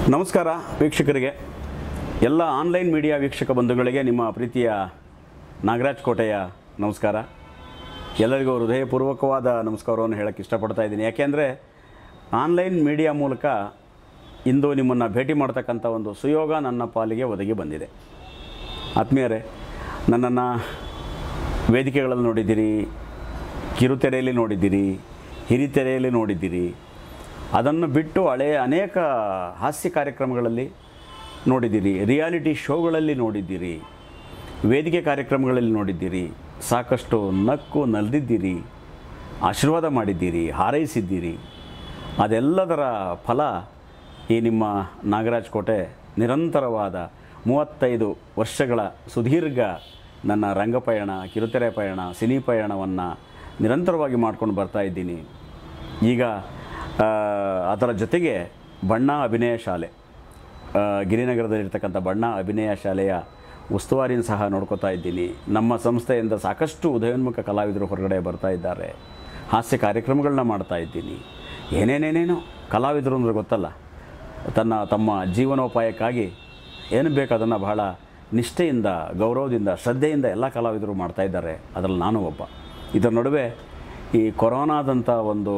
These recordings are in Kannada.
ನಮಸ್ಕಾರ ವೀಕ್ಷಕರಿಗೆ ಎಲ್ಲ ಆನ್ಲೈನ್ ಮೀಡಿಯಾ ವೀಕ್ಷಕ ಬಂಧುಗಳಿಗೆ ನಿಮ್ಮ ಪ್ರೀತಿಯ ನಾಗರಾಜ್ ಕೋಟೆಯ ನಮಸ್ಕಾರ ಎಲ್ಲರಿಗೂ ಹೃದಯಪೂರ್ವಕವಾದ ನಮಸ್ಕಾರವನ್ನು ಹೇಳೋಕ್ಕೆ ಇಷ್ಟಪಡ್ತಾ ಇದ್ದೀನಿ ಯಾಕೆಂದರೆ ಆನ್ಲೈನ್ ಮೀಡಿಯಾ ಮೂಲಕ ಇಂದು ನಿಮ್ಮನ್ನು ಭೇಟಿ ಮಾಡ್ತಕ್ಕಂಥ ಒಂದು ಸುಯೋಗ ನನ್ನ ಪಾಲಿಗೆ ಒದಗಿ ಬಂದಿದೆ ಆತ್ಮೀಯರೇ ನನ್ನನ್ನು ವೇದಿಕೆಗಳಲ್ಲಿ ನೋಡಿದ್ದೀರಿ ಕಿರುತೆರೆಯಲ್ಲಿ ನೋಡಿದ್ದೀರಿ ಹಿರಿತೆರೆಯಲ್ಲಿ ನೋಡಿದ್ದೀರಿ ಅದನ್ನು ಬಿಟ್ಟು ಹಳೆಯ ಅನೇಕ ಹಾಸ್ಯ ಕಾರ್ಯಕ್ರಮಗಳಲ್ಲಿ ನೋಡಿದ್ದೀರಿ ರಿಯಾಲಿಟಿ ಶೋಗಳಲ್ಲಿ ನೋಡಿದ್ದೀರಿ ವೇದಿಕೆ ಕಾರ್ಯಕ್ರಮಗಳಲ್ಲಿ ನೋಡಿದ್ದೀರಿ ಸಾಕಷ್ಟು ನಕ್ಕು ನಲಿದಿದ್ದೀರಿ ಆಶೀರ್ವಾದ ಮಾಡಿದ್ದೀರಿ ಹಾರೈಸಿದ್ದೀರಿ ಅದೆಲ್ಲದರ ಫಲ ಈ ನಿಮ್ಮ ನಾಗರಾಜ್ ಕೋಟೆ ನಿರಂತರವಾದ ಮೂವತ್ತೈದು ವರ್ಷಗಳ ಸುದೀರ್ಘ ನನ್ನ ರಂಗಪಯಣ ಕಿರುತೆರೆ ಪಯಣ ಸಿನಿ ಪಯಣವನ್ನು ನಿರಂತರವಾಗಿ ಮಾಡ್ಕೊಂಡು ಬರ್ತಾ ಇದ್ದೀನಿ ಈಗ ಆ, ಅದರ ಜೊತೆಗೆ ಬಣ್ಣ ಅಭಿನಯ ಶಾಲೆ ಆ, ಗಿರಿನಗರದಲ್ಲಿರ್ತಕ್ಕಂಥ ಬಣ್ಣ ಅಭಿನಯ ಶಾಲೆಯ ಉಸ್ತುವಾರಿನ ಸಹ ನೋಡ್ಕೋತಾ ಇದ್ದೀನಿ ನಮ್ಮ ಸಂಸ್ಥೆಯಿಂದ ಸಾಕಷ್ಟು ಉದಯೋನ್ಮುಖ ಕಲಾವಿದರು ಹೊರಗಡೆ ಬರ್ತಾ ಇದ್ದಾರೆ ಹಾಸ್ಯ ಕಾರ್ಯಕ್ರಮಗಳನ್ನ ಮಾಡ್ತಾ ಇದ್ದೀನಿ ಏನೇನೇನೇನೋ ಕಲಾವಿದರು ಅಂದರೆ ಗೊತ್ತಲ್ಲ ತನ್ನ ತಮ್ಮ ಜೀವನೋಪಾಯಕ್ಕಾಗಿ ಏನು ಬೇಕು ಅದನ್ನು ಬಹಳ ನಿಷ್ಠೆಯಿಂದ ಗೌರವದಿಂದ ಶ್ರದ್ಧೆಯಿಂದ ಎಲ್ಲ ಕಲಾವಿದರು ಮಾಡ್ತಾ ಇದ್ದಾರೆ ಅದರಲ್ಲಿ ನಾನು ಒಬ್ಬ ಇದರ ನಡುವೆ ಈ ಕೊರೋನಾದಂಥ ಒಂದು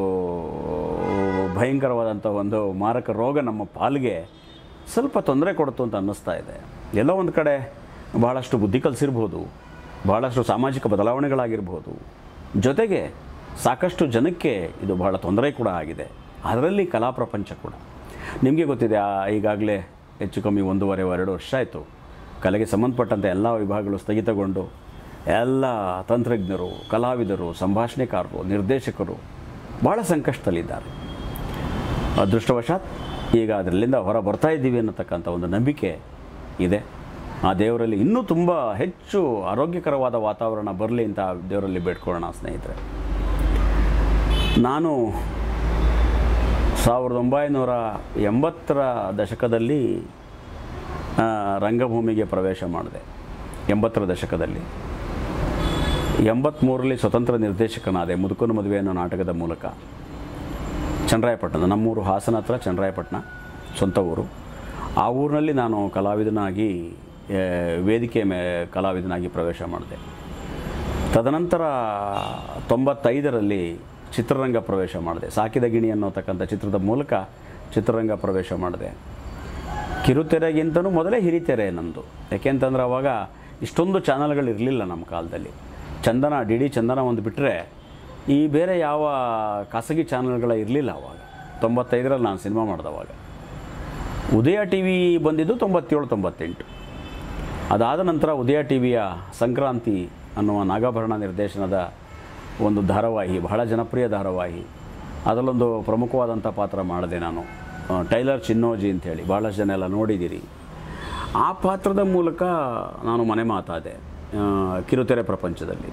ಭಯಂಕರವಾದಂಥ ಒಂದು ಮಾರಕ ರೋಗ ನಮ್ಮ ಪಾಲಿಗೆ ಸ್ವಲ್ಪ ತೊಂದರೆ ಕೊಡ್ತು ಅಂತ ಅನ್ನಿಸ್ತಾ ಇದೆ ಎಲ್ಲೋ ಒಂದು ಕಡೆ ಭಾಳಷ್ಟು ಬುದ್ಧಿ ಕಲಿಸಿರ್ಬೋದು ಭಾಳಷ್ಟು ಸಾಮಾಜಿಕ ಬದಲಾವಣೆಗಳಾಗಿರ್ಬೋದು ಜೊತೆಗೆ ಸಾಕಷ್ಟು ಜನಕ್ಕೆ ಇದು ಬಹಳ ತೊಂದರೆ ಕೂಡ ಆಗಿದೆ ಅದರಲ್ಲಿ ಕಲಾ ಪ್ರಪಂಚ ಕೂಡ ನಿಮಗೆ ಗೊತ್ತಿದೆ ಆ- ಈಗಾಗಲೇ ಹೆಚ್ಚು ಕಮ್ಮಿ ಒಂದೂವರೆ ಎರಡು ವರ್ಷ ಆಯಿತು ಕಲೆಗೆ ಸಂಬಂಧಪಟ್ಟಂತೆ ಎಲ್ಲ ವಿಭಾಗಗಳು ಸ್ಥಗಿತಗೊಂಡು ಎಲ್ಲ ತಂತ್ರಜ್ಞರು ಕಲಾವಿದರು ಸಂಭಾಷಣೆಕಾರರು ನಿರ್ದೇಶಕರು ಭಾಳ ಸಂಕಷ್ಟದಲ್ಲಿದ್ದಾರೆ ಅದೃಷ್ಟವಶಾತ್ ಈಗ ಅದರಲ್ಲಿಂದ ಹೊರ ಬರ್ತಾ ಇದ್ದೀವಿ ಅನ್ನತಕ್ಕಂಥ ಒಂದು ನಂಬಿಕೆ ಇದೆ ಆ ದೇವರಲ್ಲಿ ಇನ್ನೂ ತುಂಬ ಹೆಚ್ಚು ಆರೋಗ್ಯಕರವಾದ ವಾತಾವರಣ ಬರಲಿ ಅಂತ ಆ ದೇವರಲ್ಲಿ ಬೇಡ್ಕೊಳ್ಳೋಣ ಸ್ನೇಹಿತರೆ ನಾನು ಸಾವಿರದ ಒಂಬೈನೂರ ಎಂಬತ್ತರ ದಶಕದಲ್ಲಿ ಆ, ರಂಗಭೂಮಿಗೆ ಪ್ರವೇಶ ಮಾಡಿದೆ ಎಂಬತ್ತರ ದಶಕದಲ್ಲಿ ಎಂಬತ್ತ್ಮೂರರಲ್ಲಿ ಸ್ವತಂತ್ರ ನಿರ್ದೇಶಕನಾದೆ ಮುದುಕನ ಮದುವೆ ಅನ್ನೋ ನಾಟಕದ ಮೂಲಕ ಚನ್ನರಾಯಪಟ್ಟಣ ನಮ್ಮೂರು ಹಾಸನ ಹತ್ರ ಚನ್ನರಾಯಪಟ್ಟಣ ಸ್ವಂತ ಊರು ಆ ಊರಿನಲ್ಲಿ ನಾನು ಕಲಾವಿದನಾಗಿ ಆ, ವೇದಿಕೆ ಮೇ ಕಲಾವಿದನಾಗಿ ಪ್ರವೇಶ ಮಾಡಿದೆ ತದನಂತರ ತೊಂಬತ್ತೈದರಲ್ಲಿ ಚಿತ್ರರಂಗ ಪ್ರವೇಶ ಮಾಡಿದೆ ಸಾಕಿದ ಗಿಣಿ ಅನ್ನೋತಕ್ಕಂಥ ಚಿತ್ರದ ಮೂಲಕ ಚಿತ್ರರಂಗ ಪ್ರವೇಶ ಮಾಡಿದೆ ಕಿರುತೆರೆಗಿಂತನೂ ಮೊದಲೇ ಹಿರಿತೆರೆ ನಂದು ಯಾಕೆಂತಂದ್ರೆ ಅವಾಗ ಇಷ್ಟೊಂದು ಚಾನಲ್ಗಳು ಇರಲಿಲ್ಲ ನಮ್ಮ ಕಾಲದಲ್ಲಿ ಚಂದನ ಡಿ ಡಿ ಚಂದನ ಒಂದು ಬಿಟ್ಟರೆ ಈ ಬೇರೆ ಯಾವ ಖಾಸಗಿ ಚಾನಲ್ಗಳ ಇರಲಿಲ್ಲ ಅವಾಗ ತೊಂಬತ್ತೈದರಲ್ಲಿ ನಾನು ಸಿನಿಮಾ ಮಾಡಿದವಾಗ ಉದಯ ಟಿ ವಿ ಬಂದಿದ್ದು ತೊಂಬತ್ತೇಳು ತೊಂಬತ್ತೆಂಟು ಅದಾದ ನಂತರ ಉದಯ ಟಿ ವಿಯ ಸಂಕ್ರಾಂತಿ ಅನ್ನುವ ನಾಗಾಭರಣ ನಿರ್ದೇಶನದ ಒಂದು ಧಾರಾವಾಹಿ ಬಹಳ ಜನಪ್ರಿಯ ಧಾರಾವಾಹಿ ಅದರಲ್ಲೊಂದು ಪ್ರಮುಖವಾದಂಥ ಪಾತ್ರ ಮಾಡಿದೆ ನಾನು ಆ, ಟೈಲರ್ ಚಿನ್ನೋಜಿ ಅಂಥೇಳಿ ಭಾಳಷ್ಟು ಜನ ಎಲ್ಲ ನೋಡಿದ್ದೀರಿ ಆ ಪಾತ್ರದ ಮೂಲಕ ನಾನು ಮನೆ ಮಾತಾದೆ ಆ, ಕಿರುತೆರೆ ಪ್ರಪಂಚದಲ್ಲಿ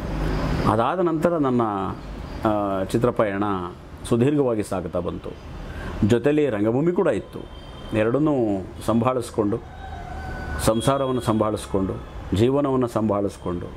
ಅದಾದ ನಂತರ ನನ್ನ ಆ, ಚಿತ್ರಪಯಣ ಸುದೀರ್ಘವಾಗಿ ಸಾಗುತ್ತಾ ಬಂತು ಜೊತೆಲಿ ರಂಗಭೂಮಿ ಕೂಡ ಇತ್ತು ಎರಡನ್ನೂ ಸಂಭಾಳಿಸ್ಕೊಂಡು ಸಂಸಾರವನ್ನು ಸಂಭಾಳಿಸ್ಕೊಂಡು ಜೀವನವನ್ನು ಸಂಭಾಳಿಸ್ಕೊಂಡು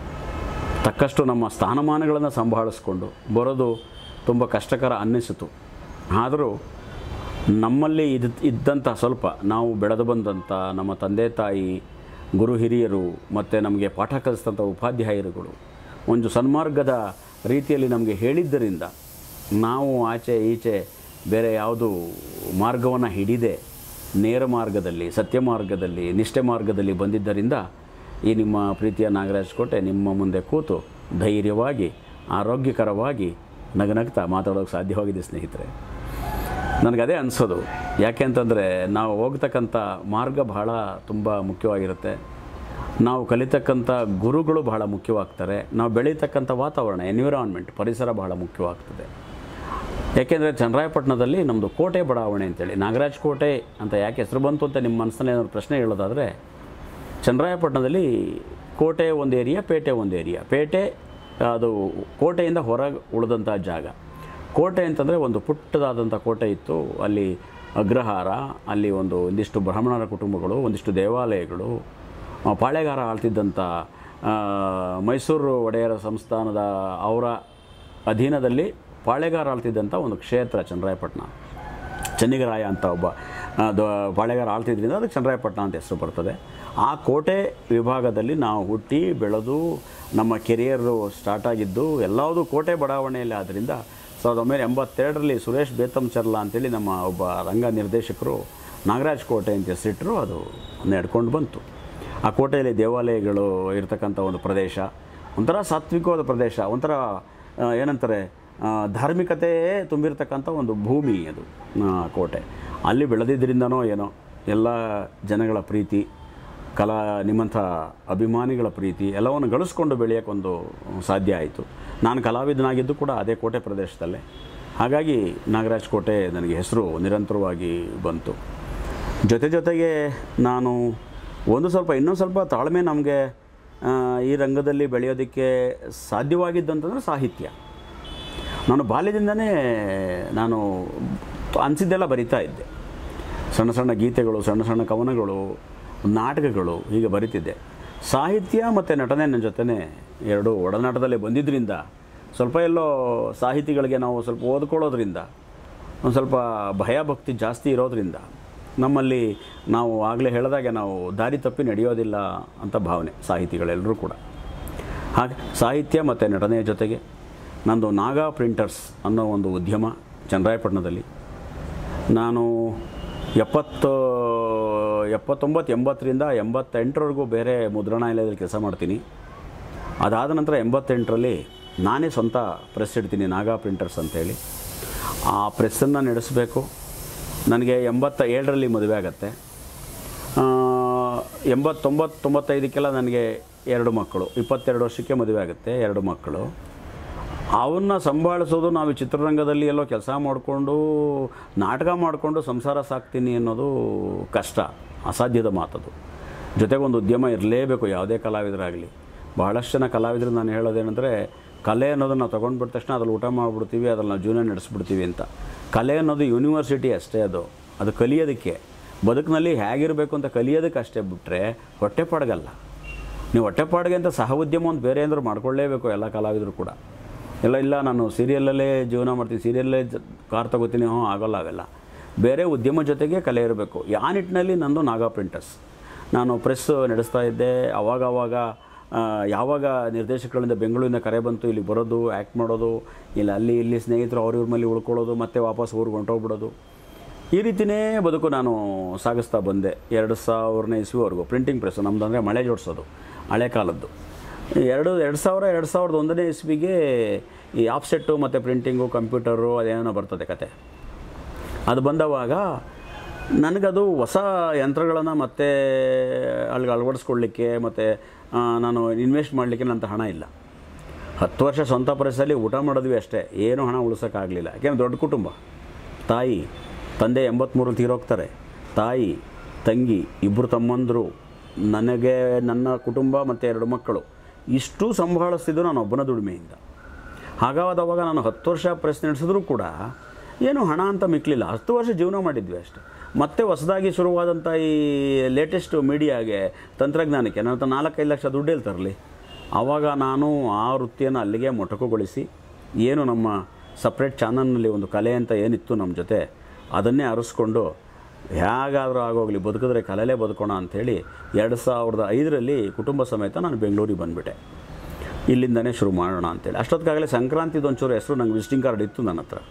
ತಕ್ಕಷ್ಟು ನಮ್ಮ ಸ್ಥಾನಮಾನಗಳನ್ನು ಸಂಭಾಳಿಸ್ಕೊಂಡು ಬರೋದು ತುಂಬ ಕಷ್ಟಕರ ಅನ್ನಿಸಿತು ಆದರೂ ನಮ್ಮಲ್ಲಿ ಇದ್ ಇದ್ದಂಥ ಸ್ವಲ್ಪ ನಾವು ಬೆಳೆದು ಬಂದಂಥ ನಮ್ಮ ತಂದೆ ತಾಯಿ ಗುರು ಹಿರಿಯರು ಮತ್ತು ನಮಗೆ ಪಾಠ ಕಲಿಸಿದಂಥ ಉಪಾಧ್ಯಾಯರುಗಳು ಒಂದು ಸನ್ಮಾರ್ಗದ ರೀತಿಯಲ್ಲಿ ನಮಗೆ ಹೇಳಿದ್ದರಿಂದ ನಾವು ಆಚೆ ಈಚೆ ಬೇರೆ ಯಾವುದು ಮಾರ್ಗವನ್ನು ಹಿಡಿದೆ ನೇರ ಮಾರ್ಗದಲ್ಲಿ ಸತ್ಯ ಮಾರ್ಗದಲ್ಲಿ ನಿಷ್ಠೆ ಮಾರ್ಗದಲ್ಲಿ ಬಂದಿದ್ದರಿಂದ ಈ ನಿಮ್ಮ ಪ್ರೀತಿಯ ನಾಗರಾಜ್ ಕೋಟೆ ನಿಮ್ಮ ಮುಂದೆ ಕೂತು ಧೈರ್ಯವಾಗಿ ಆರೋಗ್ಯಕರವಾಗಿ ನಗನಗ್ತಾ ಮಾತಾಡೋಕ್ಕೆ ಸಾಧ್ಯವಾಗಿದೆ ಸ್ನೇಹಿತರೆ ನನಗದೇ ಅನಿಸೋದು ಯಾಕೆ ಅಂತಂದರೆ ನಾವು ಹೋಗ್ತಕ್ಕಂಥ ಮಾರ್ಗ ಬಹಳ ತುಂಬ ಮುಖ್ಯವಾಗಿರುತ್ತೆ ನಾವು ಕಲಿತಕ್ಕಂಥ ಗುರುಗಳು ಬಹಳ ಮುಖ್ಯವಾಗ್ತಾರೆ ನಾವು ಬೆಳೀತಕ್ಕಂಥ ವಾತಾವರಣ ಎನ್ವಿರಾನ್ಮೆಂಟ್ ಪರಿಸರ ಬಹಳ ಮುಖ್ಯವಾಗ್ತದೆ ಯಾಕೆಂದರೆ ಚನ್ನರಾಯಪಟ್ಟಣದಲ್ಲಿ ನಮ್ಮದು ಕೋಟೆ ಬಡಾವಣೆ ಅಂತೇಳಿ ನಾಗರಾಜ್ ಕೋಟೆ ಅಂತ ಯಾಕೆ ಹೆಸರು ಬಂತು ಅಂತ ನಿಮ್ಮ ಮನಸ್ಸಿನಲ್ಲಿ ಏನಾದ್ರು ಪ್ರಶ್ನೆ ಹೇಳೋದಾದರೆ ಚನ್ನರಾಯಪಟ್ಟಣದಲ್ಲಿ ಕೋಟೆ ಒಂದು ಏರಿಯಾ ಪೇಟೆ ಒಂದು ಏರಿಯಾ ಪೇಟೆ ಅದು ಕೋಟೆಯಿಂದ ಹೊರಗೆ ಉಳಿದಂಥ ಜಾಗ ಕೋಟೆ ಅಂತಂದರೆ ಒಂದು ಪುಟ್ಟದಾದಂಥ ಕೋಟೆ ಇತ್ತು ಅಲ್ಲಿ ಅಗ್ರಹಾರ ಅಲ್ಲಿ ಒಂದು ಒಂದಿಷ್ಟು ಬ್ರಾಹ್ಮಣರ ಕುಟುಂಬಗಳು ಒಂದಿಷ್ಟು ದೇವಾಲಯಗಳು ಆ, ಪಾಳೆಗಾರ ಆಳ್ತಿದ್ದಂಥ ಆ, ಮೈಸೂರು ಒಡೆಯರ ಸಂಸ್ಥಾನದ ಅವರ ಅಧೀನದಲ್ಲಿ ಪಾಳೆಗಾರ ಆಳ್ತಿದ್ದಂಥ ಒಂದು ಕ್ಷೇತ್ರ ಚನ್ನರಾಯಪಟ್ಟಣ ಚೆನ್ನಿಗರಾಯ ಅಂತ ಒಬ್ಬ ಆ, ದ ಪಾಳೆಗಾರ ಆಳ್ತಿದ್ರಿಂದ ಅದಕ್ಕೆ ಚನ್ನರಾಯಪಟ್ಟಣ ಅಂತ ಹೆಸರು ಬರ್ತದೆ ಆ ಕೋಟೆ ವಿಭಾಗದಲ್ಲಿ ನಾವು ಹುಟ್ಟಿ ಬೆಳೆದು ನಮ್ಮ ಕೆರಿಯರು ಸ್ಟಾರ್ಟ್ ಆಗಿದ್ದು ಎಲ್ಲವುದು ಕೋಟೆ ಬಡಾವಣೆಯಲ್ಲಿ ಆದ್ದರಿಂದ ಸಾವಿರದ ಒಂಬೈನೂರ ಎಂಬತ್ತೆರಡರಲ್ಲಿ ಸುರೇಶ್ ಬೇತಂಚರ್ಲ ಅಂತೇಳಿ ನಮ್ಮ ಒಬ್ಬ ರಂಗ ನಿರ್ದೇಶಕರು ನಾಗರಾಜ್ ಕೋಟೆ ಅಂತ ಹೆಸರಿಟ್ಟರು ಅದು ನಡ್ಕೊಂಡು ಬಂತು ಆ ಕೋಟೆಯಲ್ಲಿ ದೇವಾಲಯಗಳು ಇರತಕ್ಕಂಥ ಒಂದು ಪ್ರದೇಶ ಒಂಥರ ಸಾತ್ವಿಕವಾದ ಪ್ರದೇಶ ಒಂಥರ ಆ, ಏನಂತಾರೆ ಆ, ಧಾರ್ಮಿಕತೆಯೇ ತುಂಬಿರ್ತಕ್ಕಂಥ ಒಂದು ಭೂಮಿ ಅದು ಆ, ಕೋಟೆ ಅಲ್ಲಿ ಬೆಳೆದಿದ್ದರಿಂದನೋ ಏನೋ ಎಲ್ಲ ಜನಗಳ ಪ್ರೀತಿ ಕಲಾ ನಿಮ್ಮಂಥ ಅಭಿಮಾನಿಗಳ ಪ್ರೀತಿ ಎಲ್ಲವನ್ನು ಗಳಿಸ್ಕೊಂಡು ಬೆಳೆಯೋಕ್ಕೊಂದು ಸಾಧ್ಯ ಆಯಿತು ನಾನು ಕಲಾವಿದನಾಗಿದ್ದು ಕೂಡ ಅದೇ ಕೋಟೆ ಪ್ರದೇಶದಲ್ಲೇ ಹಾಗಾಗಿ ನಾಗರಾಜ್ ಕೋಟೆ ನನಗೆ ಹೆಸರು ನಿರಂತರವಾಗಿ ಬಂತು ಜೊತೆ ಜೊತೆಗೆ ನಾನು ಒಂದು ಸ್ವಲ್ಪ ಇನ್ನೊಂದು ಸ್ವಲ್ಪ ತಾಳ್ಮೆ ನಮಗೆ ಈ ರಂಗದಲ್ಲಿ ಬೆಳೆಯೋದಕ್ಕೆ ಸಾಧ್ಯವಾಗಿದ್ದಂತಂದ್ರೆ ಸಾಹಿತ್ಯ ನಾನು ಬಾಲ್ಯದಿಂದನೇ ನಾನು ಅನಿಸಿದ್ದೆಲ್ಲ ಬರಿತಾ ಇದ್ದೆ ಸಣ್ಣ ಸಣ್ಣ ಗೀತೆಗಳು ಸಣ್ಣ ಸಣ್ಣ ಕವನಗಳು ನಾಟಕಗಳು ಹೀಗೆ ಬರಿತಿದ್ದೆ ಸಾಹಿತ್ಯ ಮತ್ತು ನಟನೆ ನನ್ನ ಜೊತೆನೇ ಎರಡು ಒಡನಾಟದಲ್ಲೇ ಬಂದಿದ್ದರಿಂದ ಸ್ವಲ್ಪ ಎಲ್ಲೋ ಸಾಹಿತಿಗಳಿಗೆ ನಾವು ಸ್ವಲ್ಪ ಓದ್ಕೊಳ್ಳೋದ್ರಿಂದ ಒಂದು ಸ್ವಲ್ಪ ಭಯ ಭಕ್ತಿ ಜಾಸ್ತಿ ಇರೋದ್ರಿಂದ ನಮ್ಮಲ್ಲಿ ನಾವು ಆಗಲೇ ಹೇಳಿದಾಗೆ ನಾವು ದಾರಿ ತಪ್ಪಿ ನಡೆಯೋದಿಲ್ಲ ಅಂತ ಭಾವನೆ ಸಾಹಿತಿಗಳೆಲ್ಲರೂ ಕೂಡ ಹಾಗೆ ಸಾಹಿತ್ಯ ಮತ್ತು ನಟನೆಯ ಜೊತೆಗೆ ನಂದು ನಾಗಾ ಪ್ರಿಂಟರ್ಸ್ ಅನ್ನೋ ಒಂದು ಉದ್ಯಮ ಚನ್ನರಾಯಪಟ್ಟಣದಲ್ಲಿ ನಾನು ಎಪ್ಪತ್ತು ಎಪ್ಪತ್ತೊಂಬತ್ತು ಎಂಬತ್ತರಿಂದ ಎಂಬತ್ತೆಂಟರವರೆಗೂ ಬೇರೆ ಮುದ್ರಣಾಲಯದಲ್ಲಿ ಕೆಲಸ ಮಾಡ್ತೀನಿ ಅದಾದ ನಂತರ ಎಂಬತ್ತೆಂಟರಲ್ಲಿ ನಾನೇ ಸ್ವಂತ ಪ್ರೆಸ್ ಇಡ್ತೀನಿ ನಾಗಾ ಪ್ರಿಂಟರ್ಸ್ ಅಂತೇಳಿ ಆ ಪ್ರೆಸ್ಸನ್ನು ನಡೆಸಬೇಕು ನನಗೆ ಎಂಬತ್ತ ಏಳರಲ್ಲಿ ಮದುವೆ ಆಗತ್ತೆ ಆ, ಎಂಬತ್ತೊಂಬತ್ತು ತೊಂಬತ್ತೈದಕ್ಕೆಲ್ಲ ನನಗೆ ಎರಡು ಮಕ್ಕಳು ಇಪ್ಪತ್ತೆರಡು ವರ್ಷಕ್ಕೆ ಮದುವೆ ಆಗುತ್ತೆ ಎರಡು ಮಕ್ಕಳು ಅವನ್ನ ಸಂಭಾಳಿಸೋದು ನಾವು ಈ ಚಿತ್ರರಂಗದಲ್ಲಿ ಎಲ್ಲೋ ಕೆಲಸ ಮಾಡಿಕೊಂಡು ನಾಟಕ ಮಾಡಿಕೊಂಡು ಸಂಸಾರ ಸಾಕ್ತೀನಿ ಅನ್ನೋದು ಕಷ್ಟ ಅಸಾಧ್ಯದ ಮಾತದು ಜೊತೆಗೆ ಒಂದು ಉದ್ಯಮ ಇರಲೇಬೇಕು ಯಾವುದೇ ಕಲಾವಿದರಾಗಲಿ ಬಹಳಷ್ಟು ಜನ ಕಲಾವಿದರು ನಾನು ಹೇಳೋದೇನೆಂದರೆ ಕಲೆ ಅನ್ನೋದನ್ನು ನಾವು ತೊಗೊಂಡ್ಬಿಟ್ಟ ತಕ್ಷಣ ಅದ್ರಲ್ಲಿ ಊಟ ಮಾಡಿಬಿಡ್ತೀವಿ ಅದ್ರಲ್ಲಿ ನಾವು ಜೀವನ ನಡೆಸ್ಬಿಡ್ತೀವಿ ಅಂತ ಕಲೆ ಅನ್ನೋದು ಯೂನಿವರ್ಸಿಟಿ ಅಷ್ಟೇ ಅದು ಅದು ಕಲಿಯೋದಕ್ಕೆ ಬದುಕಿನಲ್ಲಿ ಹೇಗಿರಬೇಕು ಅಂತ ಕಲಿಯೋದಕ್ಕೆ ಅಷ್ಟೇ ಬಿಟ್ಟರೆ ಹೊಟ್ಟೆಪಾಡ್ಗಲ್ಲ ನೀವು ಹೊಟ್ಟೆಪಾಡಿಗೆ ಅಂತ ಸಹ ಉದ್ಯಮ ಒಂದು ಬೇರೆ ಏನಾದ್ರು ಮಾಡ್ಕೊಳ್ಳೇಬೇಕು ಎಲ್ಲ ಕಲಾವಿದರು ಕೂಡ ಇಲ್ಲ ಇಲ್ಲ ನಾನು ಸೀರಿಯಲಲ್ಲೇ ಜೀವನ ಮಾಡ್ತೀನಿ ಸೀರಿಯಲ್ಲೇ ಜ- ಕಾರ್ ತಗೋತೀನಿ ಹ್ಞೂ ಆಗೋಲ್ಲ ಅವೆಲ್ಲ ಬೇರೆ ಉದ್ಯಮ ಜೊತೆಗೆ ಕಲೆ ಇರಬೇಕು ಆ ನಿಟ್ಟಿನಲ್ಲಿ ನಂದು ನಾಗಾ ಪ್ರಿಂಟರ್ಸ್ ನಾನು ಪ್ರೆಸ್ ನಡೆಸ್ತಾ ಇದ್ದೆ ಅವಾಗ ಅವಾಗ ಆ, ಯಾವಾಗ ನಿರ್ದೇಶಕಗಳಿಂದ ಬೆಂಗಳೂರಿಂದ ಕರೆ ಬಂತು ಇಲ್ಲಿ ಬರೋದು ಆ್ಯಕ್ಟ್ ಮಾಡೋದು ಇಲ್ಲ ಅಲ್ಲಿ ಇಲ್ಲಿ ಸ್ನೇಹಿತರು ಅವ್ರ ಇವ್ರ ಮೇಲೆ ಉಳ್ಕೊಳ್ಳೋದು ಮತ್ತೆ ವಾಪಸ್ ಊರಿಗೆ ಹೊಂಟೋಗ್ಬಿಡೋದು ಈ ರೀತಿಯೇ ಬದುಕು ನಾನು ಸಾಗಿಸ್ತಾ ಬಂದೆ ಎರಡು ಸಾವಿರನೇ ಇಸ್ವಿವರೆಗೂ ಪ್ರಿಂಟಿಂಗ್ ಪ್ರೆಸ್ ನಮ್ದು ಅಂದರೆ ಮಳೆ ಜೋಡಿಸೋದು ಹಳೆ ಕಾಲದ್ದು ಎರಡು ಎರಡು ಸಾವಿರ ಎರಡು ಸಾವಿರದ ಒಂದನೇ ಇಸ್ವಿಗೆ ಈ ಆಫ್ಸೆಟ್ಟು ಮತ್ತು ಪ್ರಿಂಟಿಂಗು ಕಂಪ್ಯೂಟರು ಅದೇನೋ ಬರ್ತದೆ ಕತೆ ಅದು ಬಂದವಾಗ ನನಗದು ಹೊಸ ಯಂತ್ರಗಳನ್ನು ಮತ್ತೆ ಅಲ್ಲಿಗೆ ಅಳವಡಿಸ್ಕೊಳ್ಳಿಕ್ಕೆ ಮತ್ತು ನಾನು ಇನ್ವೆಸ್ಟ್ ಮಾಡಲಿಕ್ಕೆ ನನ್ನ ಹಣ ಇಲ್ಲ ಹತ್ತು ವರ್ಷ ಸ್ವಂತ ಪ್ರೆಸ್ಸಲ್ಲಿ ಊಟ ಮಾಡಿದ್ವಿ ಅಷ್ಟೇ ಏನೂ ಹಣ ಉಳಿಸೋಕ್ಕಾಗಲಿಲ್ಲ ಯಾಕೆಂದ್ರೆ ದೊಡ್ಡ ಕುಟುಂಬ ತಾಯಿ ತಂದೆ ಎಂಬತ್ತ್ಮೂರಲ್ಲಿ ತೀರೋಗ್ತಾರೆ ತಾಯಿ ತಂಗಿ ಇಬ್ಬರು ತಮ್ಮಂದರು ನನಗೆ ನನ್ನ ಕುಟುಂಬ ಮತ್ತು ಎರಡು ಮಕ್ಕಳು ಇಷ್ಟು ಸಂಭಾಳಿಸ್ತಿದ್ದು ನಾನು ಒಬ್ಬನ ದುಡಿಮೆಯಿಂದ ಹಾಗಾದವಾಗ ನಾನು ಹತ್ತು ವರ್ಷ ಪ್ರೆಸ್ ನಡೆಸಿದ್ರೂ ಕೂಡ ಏನು ಹಣ ಅಂತ ಮಿಕ್ಕಲಿಲ್ಲ ಹತ್ತು ವರ್ಷ ಜೀವನ ಮಾಡಿದ್ವಿ ಅಷ್ಟೆ ಮತ್ತೆ ಹೊಸದಾಗಿ ಶುರುವಾದಂಥ ಈ ಲೇಟೆಸ್ಟ್ ಮೀಡಿಯಾಗೆ ತಂತ್ರಜ್ಞಾನಕ್ಕೆ ನನ್ನ ಹತ್ರ ನಾಲ್ಕೈದು ಲಕ್ಷ ದುಡ್ಡು ಎಲ್ಲಿ ತರಲಿ ಆವಾಗ ನಾನು ಆ ವೃತ್ತಿಯನ್ನು ಅಲ್ಲಿಗೆ ಮೊಟಕುಗೊಳಿಸಿ ಏನು ನಮ್ಮ ಸಪ್ರೇಟ್ ಚಾನಲ್ನಲ್ಲಿ ಒಂದು ಕಲೆ ಅಂತ ಏನಿತ್ತು ನಮ್ಮ ಜೊತೆ ಅದನ್ನೇ ಅರಸ್ಕೊಂಡು ಹೇಗಾದರೂ ಆಗೋಗಲಿ ಬದುಕಿದ್ರೆ ಕಲೆಯಲ್ಲೇ ಬದುಕೋಣ ಅಂಥೇಳಿ ಎರಡು ಸಾವಿರದ ಐದರಲ್ಲಿ ಕುಟುಂಬ ಸಮೇತ ನಾನು ಬೆಂಗಳೂರಿಗೆ ಬಂದುಬಿಟ್ಟೆ ಇಲ್ಲಿಂದನೇ ಶುರು ಮಾಡೋಣ ಅಂತೇಳಿ ಅಷ್ಟೊತ್ತಿಗಾಗಲೇ ಸಂಕ್ರಾಂತಿದು ಒಂಚೂರು ಹೆಸರು ನಂಗೆ ವಿಸಿಟಿಂಗ್ ಕಾರ್ಡ್ ಇತ್ತು ನನ್ನ ಹತ್ರ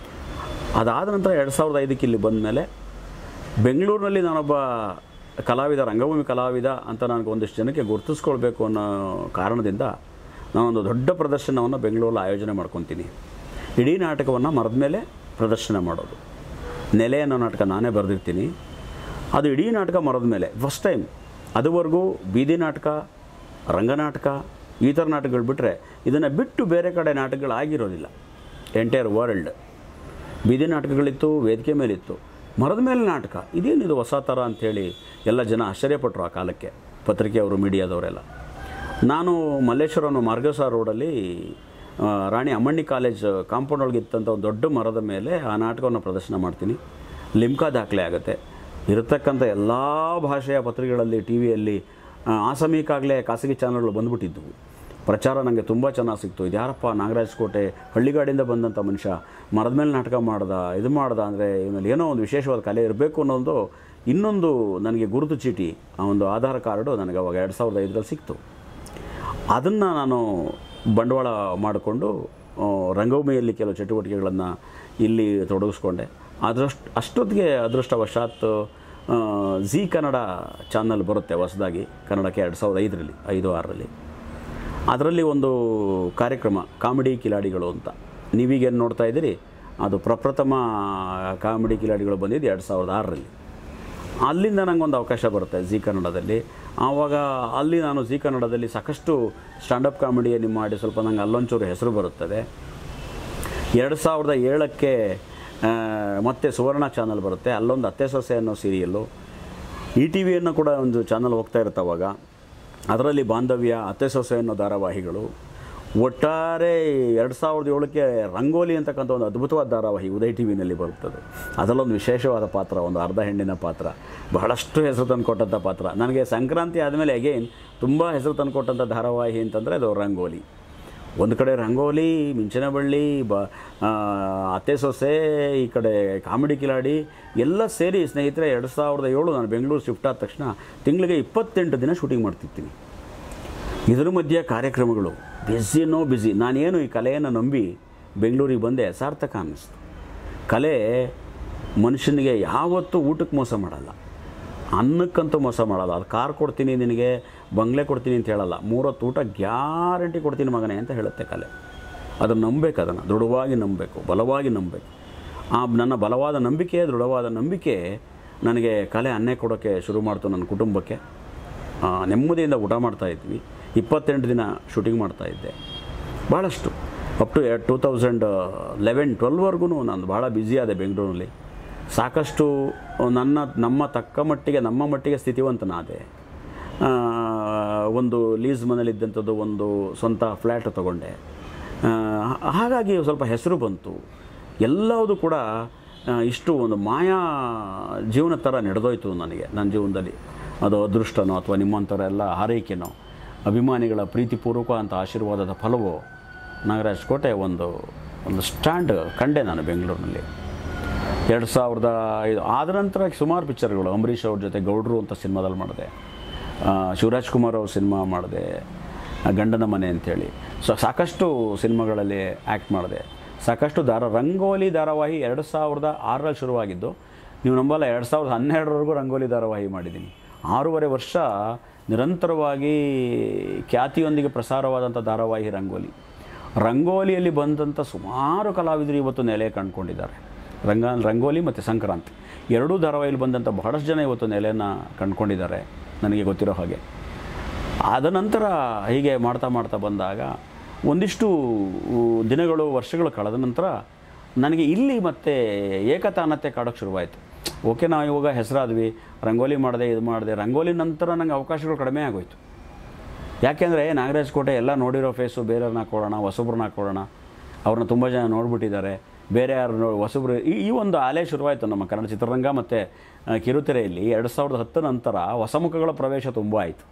ಅದಾದ ನಂತರ ಎರಡು ಸಾವಿರದ ಐದಕ್ಕೆ ಇಲ್ಲಿ ಬಂದ ಮೇಲೆ ಬೆಂಗಳೂರಿನಲ್ಲಿ ನಾನೊಬ್ಬ ಕಲಾವಿದ ರಂಗಭೂಮಿ ಕಲಾವಿದ ಅಂತ ನನಗೆ ಒಂದಿಷ್ಟು ಜನಕ್ಕೆ ಗುರುತಿಸ್ಕೊಳ್ಬೇಕು ಅನ್ನೋ ಕಾರಣದಿಂದ ನಾನೊಂದು ದೊಡ್ಡ ಪ್ರದರ್ಶನವನ್ನು ಬೆಂಗಳೂರಲ್ಲಿ ಆಯೋಜನೆ ಮಾಡ್ಕೊತೀನಿ ಇಡೀ ನಾಟಕವನ್ನು ಮರದ ಮೇಲೆ ಪ್ರದರ್ಶನ ಮಾಡೋದು ನೆಲೆ ಅನ್ನೋ ನಾಟಕ ನಾನೇ ಬರೆದಿರ್ತೀನಿ ಅದು ಇಡೀ ನಾಟಕ ಮರದ ಮೇಲೆ ಫಸ್ಟ್ ಟೈಮ್ ಅದುವರೆಗೂ ಬೀದಿ ನಾಟಕ ರಂಗನಾಟಕ ಈ ಥರ ನಾಟಕಗಳು ಬಿಟ್ಟರೆ ಇದನ್ನು ಬಿಟ್ಟು ಬೇರೆ ಕಡೆ ನಾಟಕಗಳು ಆಗಿರೋದಿಲ್ಲ ಎಂಟೈರ್ ವರ್ಲ್ಡ್ ಬೀದಿ ನಾಟಕಗಳಿತ್ತು ವೇದಿಕೆ ಮೇಲಿತ್ತು ಮರದ ಮೇಲೆ ನಾಟಕ ಇದೇನಿದು ಹೊಸ ಥರ ಅಂಥೇಳಿ ಎಲ್ಲ ಜನ ಆಶ್ಚರ್ಯಪಟ್ಟರು ಆ ಕಾಲಕ್ಕೆ ಪತ್ರಿಕೆಯವರು ಮೀಡಿಯಾದವರೆಲ್ಲ ನಾನು ಮಲ್ಲೇಶ್ವರ ಅನ್ನೋ ಮಾರ್ಗಸ ರೋಡಲ್ಲಿ ಆ, ರಾಣಿ ಅಮ್ಮಣ್ಣಿ ಕಾಲೇಜ್ ಕಾಂಪೌಂಡ್ ಒಳಗೆ ಇತ್ತಂಥ ಒಂದು ದೊಡ್ಡ ಮರದ ಮೇಲೆ ಆ ನಾಟಕವನ್ನು ಪ್ರದರ್ಶನ ಮಾಡ್ತೀನಿ ಲಿಮ್ಕಾ ದಾಖಲೆ ಆಗುತ್ತೆ ಇರತಕ್ಕಂಥ ಎಲ್ಲ ಭಾಷೆಯ ಪತ್ರಿಕೆಗಳಲ್ಲಿ ಟಿ ವಿಯಲ್ಲಿ ಆ ಸಮಯಕ್ಕಾಗಲೇ ಖಾಸಗಿ ಚಾನಲ್ಗಳು ಬಂದ್ಬಿಟ್ಟಿದ್ದವು ಪ್ರಚಾರ ನನಗೆ ತುಂಬ ಚೆನ್ನಾಗಿ ಸಿಕ್ತು ಇದ್ಯಾರಪ್ಪ ನಾಗರಾಜ್ ಕೋಟೆ ಹಳ್ಳಿಗಾಡಿಂದ ಬಂದಂಥ ಮನುಷ್ಯ ಮರದ ಮೇಲೆ ನಾಟಕ ಮಾಡ್ದ ಇದು ಮಾಡ್ದ ಅಂದರೆ ಇವನಲ್ಲಿ ಏನೋ ಒಂದು ವಿಶೇಷವಾದ ಕಲೆ ಇರಬೇಕು ಅನ್ನೋದು ಇನ್ನೊಂದು ನನಗೆ ಗುರುತು ಚೀಟಿ ಆ ಒಂದು ಆಧಾರ್ ಕಾರ್ಡು ನನಗೆ ಅವಾಗ ಎರಡು ಸಾವಿರದ ಐದರಲ್ಲಿ ಸಿಕ್ತು ಅದನ್ನು ನಾನು ಬಂಡವಾಳ ಮಾಡಿಕೊಂಡು ಆ, ರಂಗಭೂಮಿಯಲ್ಲಿ ಕೆಲವು ಚಟುವಟಿಕೆಗಳನ್ನು ಇಲ್ಲಿ ತೊಡಗಿಸ್ಕೊಂಡೆ ಅದರಷ್ಟು ಅಷ್ಟೊತ್ತಿಗೆ ಅದೃಷ್ಟವಶಾತ್ ಆ, ಜಿ ಕನ್ನಡ ಚಾನಲ್ ಬರುತ್ತೆ ಹೊಸದಾಗಿ ಕನ್ನಡಕ್ಕೆ ಎರಡು ಸಾವಿರದ ಐದರಲ್ಲಿ ಐದು ಆರರಲ್ಲಿ ಅದರಲ್ಲಿ ಒಂದು ಕಾರ್ಯಕ್ರಮ ಕಾಮಿಡಿ ಕಿಲಾಡಿಗಳು ಅಂತ ನೀವೀಗೇನು ನೋಡ್ತಾ ಇದ್ದೀರಿ ಅದು ಪ್ರಪ್ರಥಮ ಕಾಮಿಡಿ ಕಿಲಾಡಿಗಳು ಬಂದಿದ್ದು ಎರಡು ಸಾವಿರದ ಆರರಲ್ಲಿ ಅಲ್ಲಿಂದ ನನಗೊಂದು ಅವಕಾಶ ಬರುತ್ತೆ ಜಿ ಕನ್ನಡದಲ್ಲಿ ಆವಾಗ ಅಲ್ಲಿ ನಾನು ಜಿ ಕನ್ನಡದಲ್ಲಿ ಸಾಕಷ್ಟು ಸ್ಟ್ಯಾಂಡಪ್ ಕಾಮಿಡಿಯನ್ನು ಮಾಡಿ ಸ್ವಲ್ಪ ನಂಗೆ ಅಲ್ಲೊಂಚೂರು ಹೆಸರು ಬರುತ್ತದೆ ಎರಡು ಸಾವಿರದ ಏಳಕ್ಕೆ ಆ, ಮತ್ತೆ ಸುವರ್ಣ ಚಾನಲ್ ಬರುತ್ತೆ ಅಲ್ಲೊಂದು ಅತ್ತೆ ಸೊಸೆ ಅನ್ನೋ ಸೀರಿಯಲ್ಲು ಇ ಟಿ ವಿಯನ್ನು ಕೂಡ ಒಂದು ಚಾನಲ್ ಹೋಗ್ತಾ ಇರುತ್ತೆ ಅವಾಗ ಅದರಲ್ಲಿ ಬಾಂಧವ್ಯ ಅತ್ತೆ ಸೊಸೆ ಅನ್ನೋ ಧಾರಾವಾಹಿಗಳು ಒಟ್ಟಾರೆ ಎರಡು ಸಾವಿರದ ಏಳಕ್ಕೆ ರಂಗೋಲಿ ಅಂತಕ್ಕಂಥ ಒಂದು ಅದ್ಭುತವಾದ ಧಾರಾವಾಹಿ ಉದಯ್ ಟಿ ವಿನಲ್ಲಿ ಬರುತ್ತದೆ ಅದರಲ್ಲೊಂದು ವಿಶೇಷವಾದ ಪಾತ್ರ ಒಂದು ಅರ್ಧ ಹೆಣ್ಣಿನ ಪಾತ್ರ ಬಹಳಷ್ಟು ಹೆಸರು ತಂದುಕೊಟ್ಟಂಥ ಪಾತ್ರ ನನಗೆ ಸಂಕ್ರಾಂತಿ ಆದಮೇಲೆ ಅಗೇನ್ ತುಂಬ ಹೆಸರು ತಂದುಕೊಟ್ಟಂಥ ಧಾರಾವಾಹಿ ಅಂತಂದರೆ ಅದು ರಂಗೋಲಿ ಒಂದು ಕಡೆ ರಂಗೋಲಿ ಮಿಂಚಿನ ಬಳ್ಳಿ ಬ ಆ, ಅತ್ತೆ ಸೊಸೆ ಈ ಕಡೆ ಕಾಮಿಡಿ ಕಿಲಾಡಿ ಎಲ್ಲ ಸೇರಿ ಸ್ನೇಹಿತರೆ ಎರಡು ಸಾವಿರದ ಏಳು ನಾನು ಬೆಂಗಳೂರು ಶಿಫ್ಟ್ ಆದ ತಕ್ಷಣ ತಿಂಗಳಿಗೆ ಇಪ್ಪತ್ತೆಂಟು ದಿನ ಶೂಟಿಂಗ್ ಮಾಡ್ತಿರ್ತೀನಿ ಇದರ ಮಧ್ಯೆ ಕಾರ್ಯಕ್ರಮಗಳು ಬ್ಯುಸಿನೋ ಬ್ಯುಸಿ ನಾನೇನು ಈ ಕಲೆಯನ್ನು ನಂಬಿ ಬೆಂಗಳೂರಿಗೆ ಬಂದೆ ಸಾರ್ಥಕ ಅನ್ನಿಸ್ತು ಕಲೆ ಮನುಷ್ಯನಿಗೆ ಯಾವತ್ತೂ ಊಟಕ್ಕೆ ಮೋಸ ಮಾಡಲ್ಲ ಅನ್ನಕ್ಕಂತೂ ಮೋಸ ಮಾಡಲ್ಲ ಅದು ಕಾರ್ ಕೊಡ್ತೀನಿ ನಿನಗೆ ಬಂಗ್ಲೆ ಕೊಡ್ತೀನಿ ಅಂತ ಹೇಳಲ್ಲ ಮೂರೊತ್ತು ಊಟ ಗ್ಯಾರಂಟಿ ಕೊಡ್ತೀನಿ ಮಗನೇ ಅಂತ ಹೇಳುತ್ತೆ ಕಲೆ ಅದನ್ನು ನಂಬಬೇಕು ಅದನ್ನು ದೃಢವಾಗಿ ನಂಬಬೇಕು ಬಲವಾಗಿ ನಂಬಬೇಕು ಆ ನನ್ನ ಬಲವಾದ ನಂಬಿಕೆ ದೃಢವಾದ ನಂಬಿಕೆ ನನಗೆ ಕಲೆ ಅನ್ನೆ ಕೊಡೋಕ್ಕೆ ಶುರು ಮಾಡ್ತು ನನ್ನ ಕುಟುಂಬಕ್ಕೆ ಆ, ನೆಮ್ಮದಿಯಿಂದ ಊಟ ಮಾಡ್ತಾ ಇದ್ವಿ ಇಪ್ಪತ್ತೆಂಟು ದಿನ ಶೂಟಿಂಗ್ ಮಾಡ್ತಾ ಇದ್ದೆ ಭಾಳಷ್ಟು up to two thousand eleven ಟ್ವೆಲ್ವರೆಗೂ ನಾನು ಭಾಳ ಬ್ಯುಸಿ ಆದೆ ಬೆಂಗಳೂರಲ್ಲಿ ಸಾಕಷ್ಟು ನನ್ನ ನಮ್ಮ ತಕ್ಕ ಮಟ್ಟಿಗೆ ನಮ್ಮ ಮಟ್ಟಿಗೆ ಸ್ಥಿತಿವಂತನಾದೆ ಆ, ಒಂದು ಲೀಸ್ ಮನೇಲಿದ್ದಂಥದ್ದು ಒಂದು ಸ್ವಂತ ಫ್ಲ್ಯಾಟ್ ತೊಗೊಂಡೆ ಆ, ಹಾಗಾಗಿ ಸ್ವಲ್ಪ ಹೆಸರು ಬಂತು ಎಲ್ಲವುದು ಕೂಡ ಆ, ಇಷ್ಟು ಒಂದು ಮಾಯಾ ಜೀವನ ಥರ ನಡೆದೋಯ್ತು ನನಗೆ ನನ್ನ ಜೀವನದಲ್ಲಿ ಅದು ಅದೃಷ್ಟನೋ ಅಥವಾ ನಿಮ್ಮಂಥರ ಎಲ್ಲ ಹಾರೈಕೆನೋ ಅಭಿಮಾನಿಗಳ ಪ್ರೀತಿಪೂರ್ವಕ ಅಂತ ಆಶೀರ್ವಾದದ ಫಲವೋ ನಾಗರಾಜ್ ಕೋಟೆ ಒಂದು ಒಂದು ಸ್ಟ್ಯಾಂಡ್ ಕಂಡೆ ನಾನು ಬೆಂಗಳೂರಿನಲ್ಲಿ ಎರಡು ಸಾವಿರದ ಐದು ಆದ ನಂತರ ಸುಮಾರು ಪಿಕ್ಚರ್ಗಳು ಅಂಬರೀಷ್ ಅವ್ರ ಜೊತೆ ಗೌಡ್ರು ಅಂತ ಸಿನಿಮಾದಲ್ಲಿ ಮಾಡಿದೆ ಆ, ಶಿವರಾಜ್ ಕುಮಾರ್ ಅವ್ರ ಸಿನಿಮಾ ಮಾಡಿದೆ ಆ, ಗಂಡನ ಮನೆ ಅಂತೇಳಿ ಸೊ ಸಾಕಷ್ಟು ಸಿನಿಮಾಗಳಲ್ಲಿ ಆ್ಯಕ್ಟ್ ಮಾಡಿದೆ ಸಾಕಷ್ಟು ಧಾರ ರಂಗೋಲಿ ಧಾರಾವಾಹಿ ಎರಡು ಸಾವಿರದ ಆರರಲ್ಲಿ ಶುರುವಾಗಿದ್ದು ನೀವು ನಂಬಲ್ಲ ಎರಡು ಸಾವಿರದ ಹನ್ನೆರಡರವರೆಗೂ ರಂಗೋಲಿ ಧಾರಾವಾಹಿ ಮಾಡಿದ್ದೀನಿ ಆರೂವರೆ ವರ್ಷ ನಿರಂತರವಾಗಿ ಖ್ಯಾತಿಯೊಂದಿಗೆ ಪ್ರಸಾರವಾದಂಥ ಧಾರಾವಾಹಿ ರಂಗೋಲಿ ರಂಗೋಲಿಯಲ್ಲಿ ಬಂದಂಥ ಸುಮಾರು ಕಲಾವಿದರು ಇವತ್ತು ನೆಲೆ ಕಂಡುಕೊಂಡಿದ್ದಾರೆ ರಂಗ ರಂಗೋಲಿ ಮತ್ತು ಸಂಕ್ರಾಂತಿ ಎರಡೂ ಧಾರಾವಾಹಿಯಲ್ಲಿ ಬಂದಂಥ ಬಹಳಷ್ಟು ಜನ ಇವತ್ತು ನೆಲೆಯನ್ನು ಕಂಡುಕೊಂಡಿದ್ದಾರೆ ನನಗೆ ಗೊತ್ತಿರೋ ಹಾಗೆ ಆದ ನಂತರ ಹೀಗೆ ಮಾಡ್ತಾ ಮಾಡ್ತಾ ಬಂದಾಗ ಒಂದಿಷ್ಟು ದಿನಗಳು ವರ್ಷಗಳು ಕಳೆದ ನಂತರ ನನಗೆ ಇಲ್ಲಿ ಮತ್ತೆ ಏಕತಾನತೆ ಕಾಡೋಕ್ಕೆ ಶುರುವಾಯಿತು ಓಕೆ ನಾವು ಇವಾಗ ಹೆಸರಾದ್ವಿ ರಂಗೋಲಿ ಮಾಡಿದೆ ಇದು ಮಾಡಿದೆ ರಂಗೋಲಿ ನಂತರ ನನಗೆ ಅವಕಾಶಗಳು ಕಡಿಮೆ ಆಗೋಯ್ತು ಯಾಕೆಂದರೆ ನಾಗರಾಜ್ ಕೋಟೆ ಎಲ್ಲ ನೋಡಿರೋ ಫೇಸು ಬೇರೆಯವ್ರನ್ನ ಹಾಕ್ಕೊಳ್ಳೋಣ ಹೊಸಬ್ರನ್ನ ಹಾಕ್ಕೊಳ್ಳೋಣ ಅವ್ರನ್ನ ತುಂಬ ಜನ ನೋಡ್ಬಿಟ್ಟಿದ್ದಾರೆ ಬೇರೆ ಯಾರು ನೋ ಹೊಸಬ್ರು ಈ ಈ ಒಂದು ಆಲೆ ಶುರುವಾಯಿತು ನಮ್ಮ ಕನ್ನಡ ಚಿತ್ರರಂಗ ಮತ್ತು ಆ, ಕಿರುತೆರೆಯಲ್ಲಿ ಎರಡು ಸಾವಿರದ ಹತ್ತು ನಂತರ ಹೊಸ ಮುಖಗಳ ಪ್ರವೇಶ ತುಂಬ ಆಯಿತು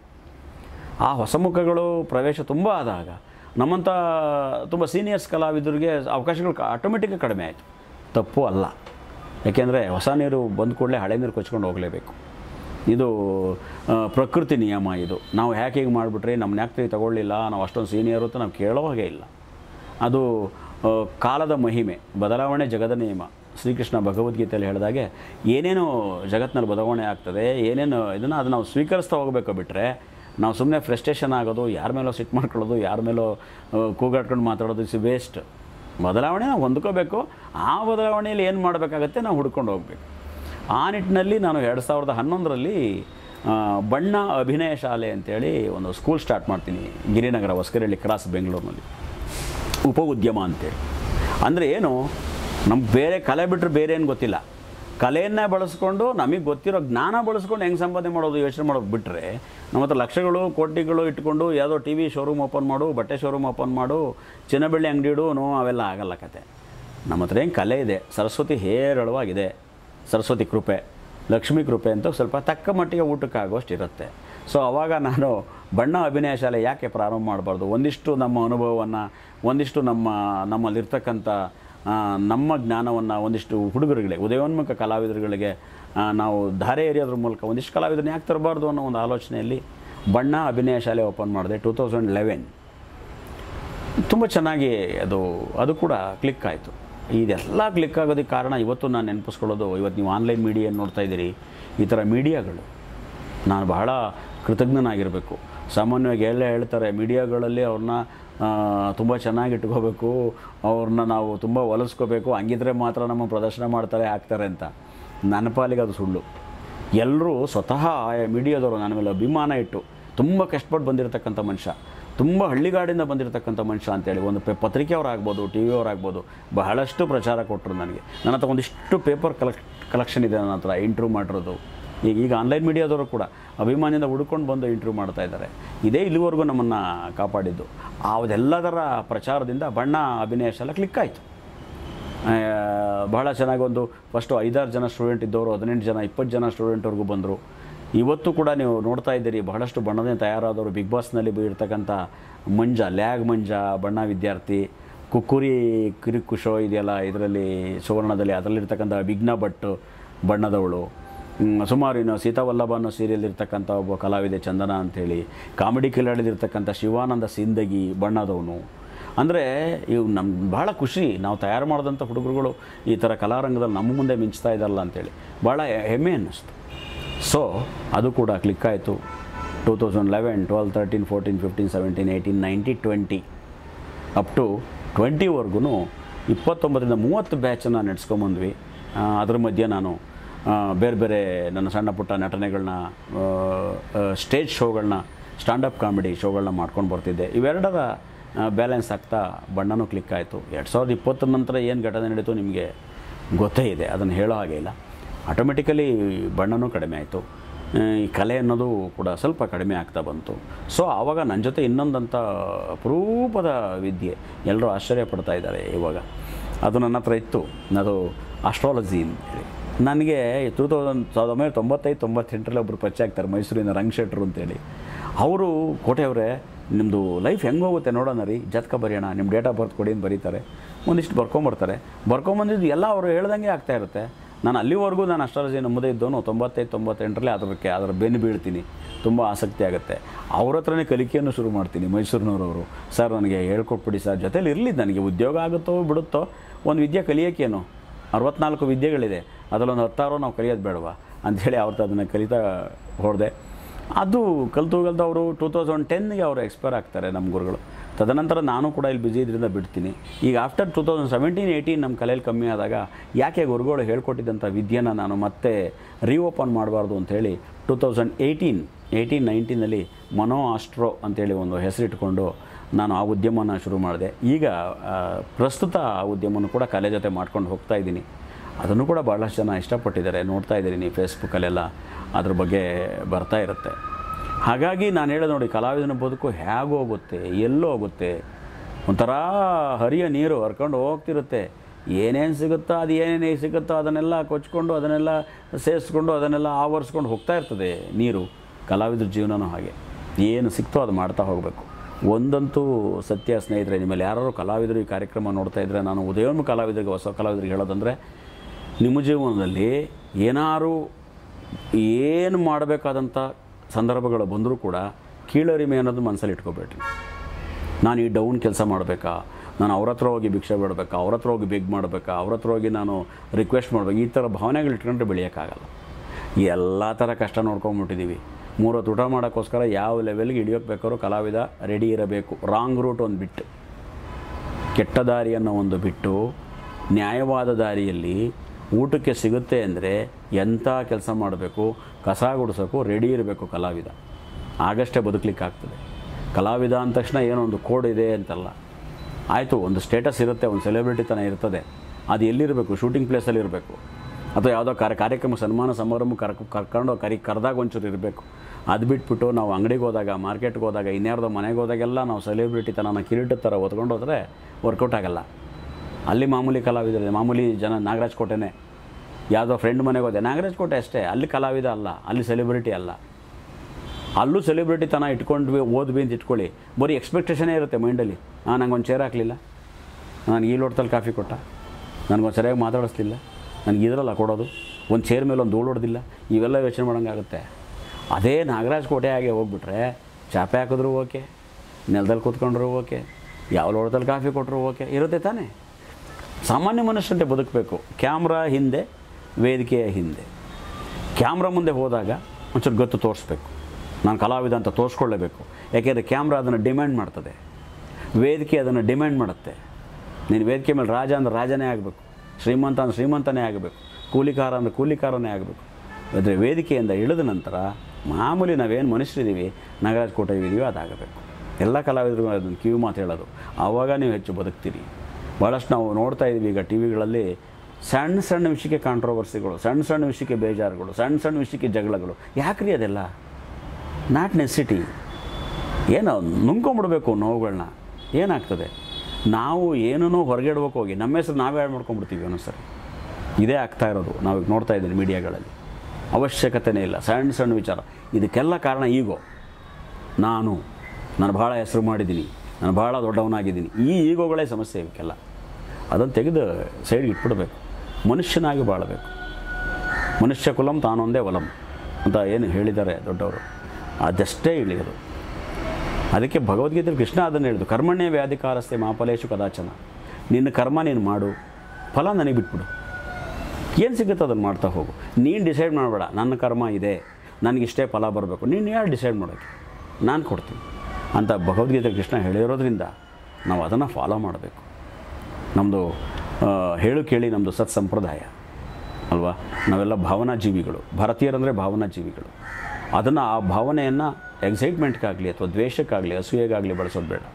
ಆ ಹೊಸ ಮುಖಗಳು ಪ್ರವೇಶ ತುಂಬ ಆದಾಗ ನಮ್ಮಂಥ ತುಂಬ ಸೀನಿಯರ್ಸ್ ಕಲಾವಿದರಿಗೆ ಅವಕಾಶಗಳು ಆಟೋಮೆಟಿಕ್ ಕಡಿಮೆ ಆಯಿತು ತಪ್ಪು ಅಲ್ಲ ಯಾಕೆಂದರೆ ಹೊಸ ನೀರು ಬಂದ ಕೂಡಲೇ ಹಳೆ ನೀರು ಕೊಚ್ಕೊಂಡು ಹೋಗಲೇಬೇಕು ಇದು ಆ, ಪ್ರಕೃತಿ ನಿಯಮ ಇದು ನಾವು ಯಾಕೆ ಹೀಗೆ ಮಾಡಿಬಿಟ್ರೆ ನಮ್ಮನ್ನ ಯಾಕೆ ತಗೊಳ್ಳಿಲ್ಲ ನಾವು ಅಷ್ಟೊಂದು ಸೀನಿಯರು ಅಂತ ನಾವು ಕೇಳೋ ಹಾಗೆ ಇಲ್ಲ ಅದು ಆ, ಕಾಲದ ಮಹಿಮೆ ಬದಲಾವಣೆ ಜಗದ ನಿಯಮ ಶ್ರೀಕೃಷ್ಣ ಭಗವದ್ಗೀತೆಯಲ್ಲಿ ಹೇಳಿದಾಗೆ ಏನೇನು ಜಗತ್ತಿನಲ್ಲಿ ಬದಲಾವಣೆ ಆಗ್ತದೆ ಏನೇನು ಇದನ್ನು ಅದು ನಾವು ಸ್ವೀಕರಿಸ್ತಾ ಹೋಗಬೇಕು ಬಿಟ್ಟರೆ ನಾವು ಸುಮ್ಮನೆ ಫ್ರಸ್ಟ್ರೇಷನ್ ಆಗೋದು ಯಾರ ಮೇಲೋ ಸಿಟ್ಟು ಮಾಡ್ಕೊಳ್ಳೋದು ಯಾರ ಮೇಲೋ ಆ, ಕೂಗಾಡ್ಕೊಂಡು ಮಾತಾಡೋದು ಇಸ್ ವೇಸ್ಟ್ ಬದಲಾವಣೆ ನಾವು ಹೊಂದ್ಕೋಬೇಕು ಆ ಬದಲಾವಣೆಯಲ್ಲಿ ಏನು ಮಾಡಬೇಕಾಗತ್ತೆ ನಾವು ಹುಡ್ಕೊಂಡು ಹೋಗಬೇಕು ಆ ನಿಟ್ಟಿನಲ್ಲಿ ನಾನು ಎರಡು ಸಾವಿರದ ಹನ್ನೊಂದರಲ್ಲಿ ಆ, ಬಣ್ಣ ಅಭಿನಯ ಶಾಲೆ ಅಂತೇಳಿ ಒಂದು ಸ್ಕೂಲ್ ಸ್ಟಾರ್ಟ್ ಮಾಡ್ತೀನಿ ಗಿರಿನಗರ ಹೊಸಕೆರೆಹಳ್ಳಿ ಕ್ರಾಸ್ ಬೆಂಗಳೂರಿನಲ್ಲಿ ಉಪ ಉದ್ಯಮ ಅಂತೇಳಿ ಅಂದರೆ ಏನು ನಮ್ಗೆ ಬೇರೆ ಕಲೆ ಬಿಟ್ಟರೆ ಬೇರೆ ಏನು ಗೊತ್ತಿಲ್ಲ ಕಲೆಯನ್ನೇ ಬಳಸ್ಕೊಂಡು ನಮಗೆ ಗೊತ್ತಿರೋ ಜ್ಞಾನ ಬಳಸ್ಕೊಂಡು ಹೆಂಗೆ ಸಂಪಾದನೆ ಮಾಡೋದು ಯೋಚನೆ ಮಾಡೋದು ಬಿಟ್ಟರೆ ನಮ್ಮ ಹತ್ರ ಲಕ್ಷಗಳು ಕೋಟಿಗಳು ಇಟ್ಕೊಂಡು ಯಾವುದೋ ಟಿ ವಿ ಶೋರೂಮ್ ಓಪನ್ ಮಾಡು ಬಟ್ಟೆ ಶೋರೂಮ್ ಓಪನ್ ಮಾಡು ಚಿನ್ನ ಬೆಳ್ಳಿ ಅಂಗಡಿ ಇಡು ನೋ ಅವೆಲ್ಲ ಆಗಲ್ಲ ಕತೆ ನಮ್ಮ ಹತ್ರ ಏನು ಕಲೆ ಇದೆ ಸರಸ್ವತಿ ಹೇರಳವಾಗಿದೆ ಸರಸ್ವತಿ ಕೃಪೆ ಲಕ್ಷ್ಮೀ ಕೃಪೆ ಅಂತ ಸ್ವಲ್ಪ ತಕ್ಕ ಮಟ್ಟಿಗೆ ಊಟಕ್ಕಾಗೋಷ್ಟು ಇರುತ್ತೆ ಸೊ ಅವಾಗ ನಾನು ಬಣ್ಣ ಅಭಿನಯ ಶಾಲೆ ಯಾಕೆ ಪ್ರಾರಂಭ ಮಾಡಬಾರ್ದು ಒಂದಿಷ್ಟು ನಮ್ಮ ಅನುಭವವನ್ನು ಒಂದಿಷ್ಟು ನಮ್ಮ ನಮ್ಮಲ್ಲಿರ್ತಕ್ಕಂಥ ಆ, ನಮ್ಮ ಜ್ಞಾನವನ್ನು ಒಂದಿಷ್ಟು ಹುಡುಗರುಗಳಿಗೆ ಉದಯೋನ್ಮುಖ ಕಲಾವಿದರುಗಳಿಗೆ ಆ, ನಾವು ಧಾರೆ ಎರೆಯೋದ್ರ ಮೂಲಕ ಒಂದಿಷ್ಟು ಕಲಾವಿದರನ್ನ ಯಾಕೆ ತರಬಾರ್ದು ಅನ್ನೋ ಒಂದು ಆಲೋಚನೆಯಲ್ಲಿ ಬಣ್ಣ ಅಭಿನಯ ಶಾಲೆ ಓಪನ್ ಮಾಡಿದೆ ಟೂ ತೌಸಂಡ್ ಲೆವೆನ್ ತುಂಬ ಚೆನ್ನಾಗಿ ಅದು ಅದು ಕೂಡ ಕ್ಲಿಕ್ ಆಯಿತು ಇದೆಲ್ಲ ಕ್ಲಿಕ್ ಆಗೋದಕ್ಕೆ ಕಾರಣ ಇವತ್ತು ನಾನು ನೆನಪಿಸ್ಕೊಳ್ಳೋದು ಇವತ್ತು ನೀವು ಆನ್ಲೈನ್ ಮೀಡಿಯಾ ನೋಡ್ತಾ ಇದ್ದೀರಿ ಈ ಥರ ಮೀಡಿಯಾಗಳು ನಾನು ಬಹಳ ಕೃತಜ್ಞನಾಗಿರಬೇಕು ಸಾಮಾನ್ಯವಾಗಿ ಎಲ್ಲ ಹೇಳ್ತಾರೆ ಮೀಡಿಯಾಗಳಲ್ಲಿ ಅವ್ರನ್ನ ತುಂಬ ಚೆನ್ನಾಗಿ ಇಟ್ಕೋಬೇಕು ಅವ್ರನ್ನ ನಾವು ತುಂಬ ಹೊಲಿಸ್ಕೋಬೇಕು ಹಂಗಿದ್ರೆ ಮಾತ್ರ ನಮ್ಮ ಪ್ರದರ್ಶನ ಮಾಡ್ತಾರೆ ಹಾಕ್ತಾರೆ ಅಂತ ನನ್ನ ಪಾಲಿಗೆ ಅದು ಸುಳ್ಳು ಎಲ್ಲರೂ ಸ್ವತಃ ಆಯಾ ಮೀಡಿಯಾದವರು ನನ್ನ ಮೇಲೆ ಅಭಿಮಾನ ಇಟ್ಟು ತುಂಬ ಕಷ್ಟಪಟ್ಟು ಬಂದಿರತಕ್ಕಂಥ ಮನುಷ್ಯ ತುಂಬ ಹಳ್ಳಿಗಾಡಿಂದ ಬಂದಿರತಕ್ಕಂಥ ಮನುಷ್ಯ ಅಂತೇಳಿ ಒಂದು ಪೆ ಪತ್ರಿಕೆಯವರಾಗ್ಬೋದು ಟಿ ವಿಯವರಾಗ್ಬೋದು ಬಹಳಷ್ಟು ಪ್ರಚಾರ ಕೊಟ್ಟರು ನನಗೆ ನನ್ನ ಹತ್ರ ಒಂದಿಷ್ಟು ಪೇಪರ್ ಕಲೆಕ್ ಕಲೆಕ್ಷನ್ ಇದೆ ನನ್ನ ಹತ್ರ ಇಂಟ್ರ್ಯೂ ಮಾಡಿರೋದು ಈಗ ಈಗ ಆನ್ಲೈನ್ ಮೀಡಿಯಾದವರು ಕೂಡ ಅಭಿಮಾನಿಯಿಂದ ಹುಡ್ಕೊಂಡು ಬಂದು ಇಂಟ್ರ್ಯೂ ಮಾಡ್ತಾ ಇದ್ದಾರೆ ಇದೇ ಇಲ್ಲಿವರೆಗೂ ನಮ್ಮನ್ನು ಕಾಪಾಡಿದ್ದು ಅದೆಲ್ಲದರ ಪ್ರಚಾರದಿಂದ ಬಣ್ಣ ಅಭಿನಯ ಶಾಲೆ ಕ್ಲಿಕ್ ಆಯಿತು ಆ, ಬಹಳ ಚೆನ್ನಾಗಿ ಒಂದು ಫಸ್ಟು ಐದಾರು ಜನ ಸ್ಟೂಡೆಂಟ್ ಇದ್ದವರು ಹದಿನೆಂಟು ಜನ ಇಪ್ಪತ್ತು ಜನ ಸ್ಟೂಡೆಂಟ್ವರೆಗೂ ಬಂದರು ಇವತ್ತು ಕೂಡ ನೀವು ನೋಡ್ತಾ ಇದ್ದೀರಿ ಬಹಳಷ್ಟು ಬಣ್ಣದಿಂದ ತಯಾರಾದವರು ಬಿಗ್ ಬಾಸ್ನಲ್ಲಿ ಇರ್ತಕ್ಕಂಥ ಮಂಜ ಲ್ಯಾಗ್ ಮಂಜ ಬಣ್ಣ ವಿದ್ಯಾರ್ಥಿ ಕುಕ್ಕುರಿ ಕಿರಿಕು ಶೋ ಇದೆಯಲ್ಲ ಇದರಲ್ಲಿ ಸುವರ್ಣದಲ್ಲಿ ಅದರಲ್ಲಿರ್ತಕ್ಕಂಥ ವಿಘ್ನ ಭಟ್ ಬಣ್ಣದವಳು ಹ್ಮ್, ಸುಮಾರು ಇನ್ನು ಸೀತಾವಲ್ಲಭ ಅನ್ನೋ ಸೀರಿಯಲ್ ಇರ್ತಕ್ಕಂಥ ಒಬ್ಬ ಕಲಾವಿದೆ ಚಂದನ ಅಂಥೇಳಿ ಕಾಮಿಡಿ ಕಿಲಾಡಿದಿರ್ತಕ್ಕಂಥ ಶಿವಾನಂದ ಸಿಂದಗಿ ಬಣ್ಣದವನು ಅಂದರೆ ಇವು ನಮ್ಗೆ ಭಾಳ ಖುಷಿ ನಾವು ತಯಾರು ಮಾಡಿದಂಥ ಹುಡುಗರುಗಳು ಈ ಥರ ಕಲಾರಂಗದಲ್ಲಿ ನಮ್ಮ ಮುಂದೆ ಮಿಂಚ್ತಾ ಇದ್ದಾರಲ್ಲ ಅಂತೇಳಿ ಭಾಳ ಹೆಮ್ಮೆ ಅನ್ನಿಸ್ತು ಸೊ ಅದು ಕೂಡ ಕ್ಲಿಕ್ ಆಯಿತು two thousand eleven twelve thirteen fourteen fifteen seventeen eighteen ninety twenty up to ಟ್ವೆಂಟಿವರೆಗೂ ಇಪ್ಪತ್ತೊಂಬತ್ತರಿಂದ ಮೂವತ್ತು ಬ್ಯಾಚನ್ನು ನಡೆಸ್ಕೊಂಬಂದ್ವಿ ಆ, ಅದ್ರ ಮಧ್ಯೆ ನಾನು ಆ, ಬೇರೆ ಬೇರೆ ನನ್ನ ಸಣ್ಣ ಪುಟ್ಟ ನಟನೆಗಳನ್ನ ಸ್ಟೇಜ್ ಶೋಗಳನ್ನ ಸ್ಟ್ಯಾಂಡಪ್ ಕಾಮಿಡಿ ಶೋಗಳನ್ನ ಮಾಡ್ಕೊಂಡು ಬರ್ತಿದ್ದೆ ಇವೆರಡರ ಬ್ಯಾಲೆನ್ಸ್ ಆಗ್ತಾ ಬಣ್ಣನೂ ಕ್ಲಿಕ್ ಆಯಿತು ಎರಡು ಸಾವಿರದ ಇಪ್ಪತ್ತರ ನಂತರ ಏನು ಘಟನೆ ನಡೀತು ನಿಮಗೆ ಗೊತ್ತೇ ಇದೆ ಅದನ್ನು ಹೇಳೋ ಹಾಗೆ ಇಲ್ಲ ಆಟೋಮೆಟಿಕಲಿ ಬಣ್ಣನೂ ಕಡಿಮೆ ಆಯಿತು ಈ ಕಲೆ ಅನ್ನೋದು ಕೂಡ ಸ್ವಲ್ಪ ಕಡಿಮೆ ಆಗ್ತಾ ಬಂತು ಸೊ ಆವಾಗ ನನ್ನ ಜೊತೆ ಇನ್ನೊಂದಂಥ ಅಪರೂಪದ ವಿದ್ಯೆ ಎಲ್ಲರೂ ಆಶ್ಚರ್ಯ ಪಡ್ತಾ ಇದ್ದಾರೆ ಇವಾಗ ಅದು ನನ್ನ ಹತ್ರ ಇತ್ತು ಅದು ಆಸ್ಟ್ರಾಲಜಿ ಅಂತೇಳಿ ನನಗೆ ಟೂ ತೌಸಂಡ್ ಸಾವಿರದ ಒಂಬೈನೂರ ತೊಂಬತ್ತೈದು ತೊಂಬತ್ತೆಂಟರಲ್ಲಿ ಒಬ್ಬರು ಪರಿಚಯ ಆಗ್ತಾರೆ ಮೈಸೂರಿನ ರಂಗ್ ಶೆಟ್ರು ಅಂತೇಳಿ ಅವರು ಕೋಟೆಯವರೇ ನಿಮ್ಮದು ಲೈಫ್ ಹೆಂಗೆ ಹೋಗುತ್ತೆ ನೋಡೋಣ ರೀ ಜಾತಕ ಬರೆಯೋಣ ನಿಮ್ಮ ಡೇಟ್ ಆಫ್ ಬರ್ತ್ ಕೊಡಿ ಅಂತ ಬರೀತಾರೆ ಒಂದಿಷ್ಟು ಬರ್ಕೊಂಬರ್ತಾರೆ ಬರ್ಕೊಂಬಂದಿದ್ದು ಎಲ್ಲ ಅವರು ಹೇಳ್ದಂಗೆ ಆಗ್ತಾ ಇರುತ್ತೆ ನಾನು ಅಲ್ಲಿವರೆಗೂ ನಾನು ಅಸ್ಟ್ರಾಲಜಿ ನಮ್ಮದೇ ಇದ್ದವನು ತೊಂಬತ್ತೈದು ತೊಂಬತ್ತೆಂಟರಲ್ಲಿ ಅದಕ್ಕೆ ಅದರ ಬೆನ್ನು ಬೀಳ್ತೀನಿ ತುಂಬ ಆಸಕ್ತಿ ಆಗುತ್ತೆ ಅವ್ರ ಹತ್ರನೇ ಕಲಿಕೆಯನ್ನು ಶುರು ಮಾಡ್ತೀನಿ ಮೈಸೂರಿನವರವರು ಸರ್ ನನಗೆ ಹೇಳ್ಕೊಟ್ಬಿಡಿ ಸರ್ ಜೊತೇಲಿ ಇರಲಿ ನನಗೆ ಉದ್ಯೋಗ ಆಗುತ್ತೋ ಬಿಡುತ್ತೋ ಒಂದು ವಿದ್ಯೆ ಕಲಿಯೋಕ್ಕೇನು ಅರವತ್ನಾಲ್ಕು ವಿದ್ಯೆಗಳಿದೆ ಅದರಲ್ಲೊಂದು ಹತ್ತಾರೋ ನಾವು ಕಲಿಯೋದು ಬೇಡವಾ ಅಂಥೇಳಿ ಅವ್ರದ್ದು ಅದನ್ನು ಕಲಿತಾ ಹೊಡೆದೆ ಅದು ಕಲಿತು ಕಲಿತು ಅವರು ಟೂ ತೌಸಂಡ್ ಟೆನ್ಗೆ ಅವರು ಎಕ್ಸ್ಪೈರ್ ಆಗ್ತಾರೆ ನಮ್ಮ ಗುರುಗಳು ತದನಂತರ ನಾನು ಕೂಡ ಇಲ್ಲಿ ಬಿಸಿ ಇದರಿಂದ ಬಿಡ್ತೀನಿ ಈಗ after two thousand seventeen eighteen ನಮ್ಮ ಕಲೆಯಲ್ಲಿ ಕಮ್ಮಿ ಆದಾಗ ಯಾಕೆ ಗುರುಗಳು ಹೇಳ್ಕೊಟ್ಟಿದ್ದಂಥ ವಿದ್ಯೆನ ನಾನು ಮತ್ತೆ ರೀಓಪನ್ ಮಾಡಬಾರ್ದು ಅಂಥೇಳಿ ಟೂ ತೌಸಂಡ್ ಏಯ್ಟೀನ್ ಏಯ್ಟೀನ್ ನೈನ್ಟೀನಲ್ಲಿ ಮನೋ ಆಸ್ಟ್ರೋ ಅಂತೇಳಿ ಒಂದು ಹೆಸರಿಟ್ಕೊಂಡು ನಾನು ಆ ಉದ್ಯಮನ ಶುರು ಮಾಡಿದೆ ಈಗ ಆ, ಪ್ರಸ್ತುತ ಆ ಉದ್ಯಮನೂ ಕೂಡ ಕಲೆ ಜೊತೆ ಮಾಡ್ಕೊಂಡು ಹೋಗ್ತಾ ಇದ್ದೀನಿ ಅದನ್ನು ಕೂಡ ಭಾಳಷ್ಟು ಜನ ಇಷ್ಟಪಟ್ಟಿದ್ದಾರೆ ನೋಡ್ತಾ ಇದ್ದೀರಿ ನೀವು ಫೇಸ್ಬುಕ್ಕಲ್ಲೆಲ್ಲ ಅದ್ರ ಬಗ್ಗೆ ಬರ್ತಾ ಇರುತ್ತೆ ಹಾಗಾಗಿ ನಾನು ಹೇಳೋದು ನೋಡಿ ಕಲಾವಿದನ ಬದುಕು ಹೇಗೆ ಹೋಗುತ್ತೆ ಎಲ್ಲೋ ಹೋಗುತ್ತೆ ಒಂಥರ ಹರಿಯ ನೀರು ಹರ್ಕೊಂಡು ಹೋಗ್ತಿರುತ್ತೆ ಏನೇನು ಸಿಗುತ್ತೋ ಅದು ಏನೇನು ಸಿಗುತ್ತೋ ಅದನ್ನೆಲ್ಲ ಕೊಚ್ಕೊಂಡು ಅದನ್ನೆಲ್ಲ ಸೇರಿಸ್ಕೊಂಡು ಅದನ್ನೆಲ್ಲ ಆವರಿಸ್ಕೊಂಡು ಹೋಗ್ತಾ ಇರ್ತದೆ ನೀರು ಕಲಾವಿದ್ರ ಜೀವನನೂ ಹಾಗೆ ಏನು ಸಿಕ್ತೋ ಅದು ಮಾಡ್ತಾ ಹೋಗಬೇಕು ಒಂದಂತೂ ಸತ್ಯ ಸ್ನೇಹಿತರೆ ನಿಮ್ಮಲ್ಲಿ ಯಾರು ಕಲಾವಿದರು ಈ ಕಾರ್ಯಕ್ರಮ ನೋಡ್ತಾ ಇದ್ದರೆ ನಾನು ಉದಯೋನ್ಮುಖ ಕಲಾವಿದರಿಗೆ ಹೊಸ ಕಲಾವಿದರಿಗೆ ಹೇಳೋದಂದರೆ ನಿಮ್ಮ ಜೀವನದಲ್ಲಿ ಏನಾರು ಏನು ಮಾಡಬೇಕಾದಂಥ ಸಂದರ್ಭಗಳು ಬಂದರೂ ಕೂಡ ಕೀಳರಿಮೆ ಅನ್ನೋದು ಮನಸ್ಸಲ್ಲಿ ಇಟ್ಕೋಬೇಡ್ರಿ ನಾನು ಈ ಡೌನ್ ಕೆಲಸ ಮಾಡಬೇಕಾ ನಾನು ಅವ್ರ ಹತ್ರ ಹೋಗಿ ಭಿಕ್ಷೆ ಬೇಡಬೇಕಾ ಅವ್ರ ಹತ್ರ ಹೋಗಿ ಬೆಗ್ ಮಾಡಬೇಕಾ ಅವ್ರ ಹತ್ರ ಹೋಗಿ ನಾನು ರಿಕ್ವೆಸ್ಟ್ ಮಾಡಬೇಕು ಈ ಥರ ಭಾವನೆಗಳು ಇಟ್ಕೊಂಡ್ರೆ ಬೆಳೆಯೋಕ್ಕಾಗಲ್ಲ ಎಲ್ಲ ಥರ ಕಷ್ಟ ನೋಡ್ಕೊಂಬಿಟ್ಟಿದ್ದೀವಿ ಮೂರೊತ್ತು ಊಟ ಮಾಡೋಕ್ಕೋಸ್ಕರ ಯಾವ ಲೆವೆಲ್ಗೆ ಇಳಿಯೋಕ್ಕೆ ಬೇಕಾದ್ರೂ ಕಲಾವಿದ ರೆಡಿ ಇರಬೇಕು ರಾಂಗ್ ರೂಟ್ ಒಂದು ಬಿಟ್ಟು ಕೆಟ್ಟ ದಾರಿಯನ್ನು ಒಂದು ಬಿಟ್ಟು ನ್ಯಾಯವಾದ ದಾರಿಯಲ್ಲಿ ಊಟಕ್ಕೆ ಸಿಗುತ್ತೆ ಅಂದರೆ ಎಂಥ ಕೆಲಸ ಮಾಡಬೇಕು ಕಸ ಗುಡಿಸೋಕ್ಕೂ ರೆಡಿ ಇರಬೇಕು ಕಲಾವಿದ ಆಗಷ್ಟೇ ಬದುಕಲಿಕ್ಕೆ ಆಗ್ತದೆ ಕಲಾವಿದ ಅಂದ ತಕ್ಷಣ ಏನೋ ಒಂದು ಕೋಡ್ ಇದೆ ಅಂತಲ್ಲ ಆಯಿತು ಒಂದು ಸ್ಟೇಟಸ್ ಇರುತ್ತೆ ಒಂದು ಸೆಲೆಬ್ರಿಟಿ ತನ ಇರ್ತದೆ ಅದು ಎಲ್ಲಿರಬೇಕು ಶೂಟಿಂಗ್ ಪ್ಲೇಸಲ್ಲಿ ಇರಬೇಕು ಅಥವಾ ಯಾವುದೋ ಕಾರ್ಯ ಕಾರ್ಯಕ್ರಮ ಸನ್ಮಾನ ಸಮಾರಂಭ ಕರ್ಕ ಕರ್ಕೊಂಡು ಕರಿ ಕರೆದಾಗ ಒಂಚೂರು ಇರಬೇಕು ಅದು ಬಿಟ್ಬಿಟ್ಟು ನಾವು ಅಂಗಡಿಗೆ ಹೋದಾಗ ಮಾರ್ಕೆಟ್ಗೆ ಹೋದಾಗ ಇನ್ಯಾರ್ದೋ ಮನೆಗೆ ಹೋದಾಗೆಲ್ಲ ನಾವು ಸೆಲೆಬ್ರಿಟಿ ತನನ ಕಿರೀಟದ ಥರ ಹೊತ್ಕೊಂಡು ಹೋದರೆ ವರ್ಕೌಟ್ ಆಗಲ್ಲ ಅಲ್ಲಿ ಮಾಮೂಲಿ ಕಲಾವಿದರಿದೆ ಮಾಮೂಲಿ ಜನ ನಾಗರಾಜ್ ಕೋಟೆನೇ ಯಾವುದೋ ಫ್ರೆಂಡ್ ಮನೆಗೆ ಹೋದೆ ನಾಗರಾಜ್ ಕೋಟೆ ಅಷ್ಟೇ ಅಲ್ಲಿ ಕಲಾವಿದ ಅಲ್ಲ ಅಲ್ಲಿ ಸೆಲೆಬ್ರಿಟಿ ಅಲ್ಲ ಅಲ್ಲೂ ಸೆಲೆಬ್ರಿಟಿ ತನ ಇಟ್ಕೊಂಡ್ವಿ ಓದ್ವಿ ಅಂತ ಇಟ್ಕೊಳ್ಳಿ ಬರೀ ಎಕ್ಸ್ಪೆಕ್ಟೇಷನೇ ಇರುತ್ತೆ ಮೈಂಡಲ್ಲಿ ಹಾಂ ನಂಗೆ ಒಂದು ಚೇರ್ ಹಾಕಲಿಲ್ಲ ನನಗೆ ಈ ಲೋಟದಲ್ಲಿ ಕಾಫಿ ಕೊಟ್ಟ ನನಗೊಂದು ಸರಿಯಾಗಿ ಮಾತಾಡಿಸ್ಲಿಲ್ಲ ನನಗೆ ಇದರಲ್ಲ ಕೊಡೋದು ಒಂದು ಚೇರ್ ಮೇಲೆ ಒಂದು ಧೂಳು ಹೊಡೆದಿಲ್ಲ ಇವೆಲ್ಲ ಯೋಚನೆ ಮಾಡೋಂಗಾಗುತ್ತೆ ಅದೇ ನಾಗರಾಜ್ ಕೋಟೆ ಹಾಗೆ ಹೋಗ್ಬಿಟ್ರೆ ಚಾಪೆ ಹಾಕಿದ್ರು ಓಕೆ ನೆಲದಲ್ಲಿ ಕೂತ್ಕೊಂಡ್ರು ಓಕೆ ಯಾವ ಲೋಟದಲ್ಲಿ ಕಾಫಿ ಕೊಟ್ಟರು ಓಕೆ ಇರುತ್ತೆ ತಾನೇ ಸಾಮಾನ್ಯ ಮನುಷ್ಯಂತೆ ಬದುಕಬೇಕು ಕ್ಯಾಮ್ರಾ ಹಿಂದೆ ವೇದಿಕೆಯ ಹಿಂದೆ ಕ್ಯಾಮ್ರಾ ಮುಂದೆ ಹೋದಾಗ ಒಂಚೂರು ಗೊತ್ತು ತೋರಿಸ್ಬೇಕು ನಾನು ಕಲಾವಿದ ಅಂತ ತೋರಿಸ್ಕೊಳ್ಳೇಬೇಕು ಯಾಕೆಂದರೆ ಕ್ಯಾಮ್ರಾ ಅದನ್ನು ಡಿಮ್ಯಾಂಡ್ ಮಾಡ್ತದೆ ವೇದಿಕೆ ಅದನ್ನು ಡಿಮ್ಯಾಂಡ್ ಮಾಡುತ್ತೆ ನೀನು ವೇದಿಕೆ ಮೇಲೆ ರಾಜ ಅಂದ್ರೆ ರಾಜನೇ ಆಗಬೇಕು ಶ್ರೀಮಂತ ಅಂದ್ರೆ ಶ್ರೀಮಂತನೇ ಆಗಬೇಕು ಕೂಲಿಕಾರ ಅಂದರೆ ಕೂಲಿಕಾರನೇ ಆಗಬೇಕು ಆದರೆ ವೇದಿಕೆಯಿಂದ ಇಳಿದ ನಂತರ ಮಾಮೂಲಿ ನಾವೇನು ಮನುಷ್ಯರಿದ್ದೀವಿ ನಾಗರಾಜ್ ಕೋಟೆ ಇದೆಯೋ ಅದಾಗಬೇಕು ಎಲ್ಲ ಕಲಾವಿದರು ಅದನ್ನು ಕಿವಿ ಮಾತು ಹೇಳೋದು ಆವಾಗ ನೀವು ಹೆಚ್ಚು ಬದುಕ್ತೀರಿ ಭಾಳಷ್ಟು ನಾವು ನೋಡ್ತಾ ಇದ್ದೀವಿ ಈಗ ಟಿ ವಿಗಳಲ್ಲಿ ಸಣ್ಣ ಸಣ್ಣ ವಿಷಯಕ್ಕೆ ಕಾಂಟ್ರವರ್ಸಿಗಳು ಸಣ್ಣ ಸಣ್ಣ ವಿಷಯಕ್ಕೆ ಬೇಜಾರುಗಳು ಸಣ್ಣ ಸಣ್ಣ ವಿಷಯಕ್ಕೆ ಜಗಳಗಳು ಯಾಕ್ರಿ ಅದೆಲ್ಲ ನಾಟ್ ನೆಸಿಟಿ ಏನು ನುಂಗ್ಕೊಂಬಿಡ್ಬೇಕು ನೋವುಗಳನ್ನ ಏನಾಗ್ತದೆ ನಾವು ಏನೂ ಹೊರಗಿಡ್ಬೇಕು ಹೋಗಿ ನಮ್ಮ ಹೆಸರು ನಾವೇ ಹಾಳು ಮಾಡ್ಕೊಂಡ್ಬಿಡ್ತೀವಿ ಒಂದೊಂದ್ಸರಿ ಇದೇ ಆಗ್ತಾ ಇರೋದು ನಾವು ಈಗ ನೋಡ್ತಾ ಇದ್ದೀನಿ ಮೀಡಿಯಾಗಳಲ್ಲಿ ಅವಶ್ಯಕತೆನೇ ಇಲ್ಲ ಸಣ್ಣ ಸಣ್ಣ ವಿಚಾರ ಇದಕ್ಕೆಲ್ಲ ಕಾರಣ ಈಗೋ ನಾನು ನಾನು ಭಾಳ ಹೆಸರು ಮಾಡಿದ್ದೀನಿ ನಾನು ಭಾಳ ದೊಡ್ಡವನಾಗಿದ್ದೀನಿ ಈ ಈಗೋಗಳೇ ಸಮಸ್ಯೆ ಇವಕ್ಕೆಲ್ಲ ಅದನ್ನು ತೆಗೆದು ಸೈಡ್ಗೆ ಇಟ್ಬಿಡ್ಬೇಕು ಮನುಷ್ಯನಾಗಿ ಬಾಳಬೇಕು ಮನುಷ್ಯ ಕುಲಂ ತಾನೊಂದೇ ಒಲಂ ಅಂತ ಏನು ಹೇಳಿದ್ದಾರೆ ದೊಡ್ಡವರು ಅದಷ್ಟೇ ಇಳಿಯೋದು ಅದಕ್ಕೆ ಭಗವದ್ಗೀತೆಯಲ್ಲಿ ಕೃಷ್ಣ ಅದನ್ನು ಹೇಳಿದ್ದು ಕರ್ಮಣ್ಯ ವ್ಯಾಧಿಕಾರಸ್ತೆ ಮಾಫಲೇಶು ಕದಾಚನ ನಿನ್ನ ಕರ್ಮ ನೀನು ಮಾಡು ಫಲ ನನಗೆ ಬಿಟ್ಬಿಡು ಏನು ಸಿಗುತ್ತೆ ಅದನ್ನು ಮಾಡ್ತಾ ಹೋಗು ನೀನು ಡಿಸೈಡ್ ಮಾಡಬೇಡ ನನ್ನ ಕರ್ಮ ಇದೆ ನನಗಿಷ್ಟೇ ಫಲ ಬರಬೇಕು ನೀನು ಯಾರು ಡಿಸೈಡ್ ಮಾಡೋಕ್ಕೆ ನಾನು ಕೊಡ್ತೀನಿ ಅಂತ ಭಗವದ್ಗೀತೆ ಕೃಷ್ಣ ಹೇಳಿರೋದ್ರಿಂದ ನಾವು ಅದನ್ನು ಫಾಲೋ ಮಾಡಬೇಕು ನಮ್ಮದು ಹೇಳು ಕೇಳಿ ನಮ್ಮದು ಸತ್ ಸಂಪ್ರದಾಯ ಅಲ್ವಾ ನಾವೆಲ್ಲ ಭಾವನಾ ಜೀವಿಗಳು ಭಾರತೀಯರಂದರೆ ಭಾವನಾ ಜೀವಿಗಳು ಅದನ್ನು ಆ ಭಾವನೆಯನ್ನು ಎಕ್ಸೈಟ್ಮೆಂಟ್ಗಾಗಲಿ ಅಥವಾ ದ್ವೇಷಕ್ಕಾಗಲಿ ಅಸೂಯೆಗಾಗಲಿ ಬಳಸೋದು ಬೇಡ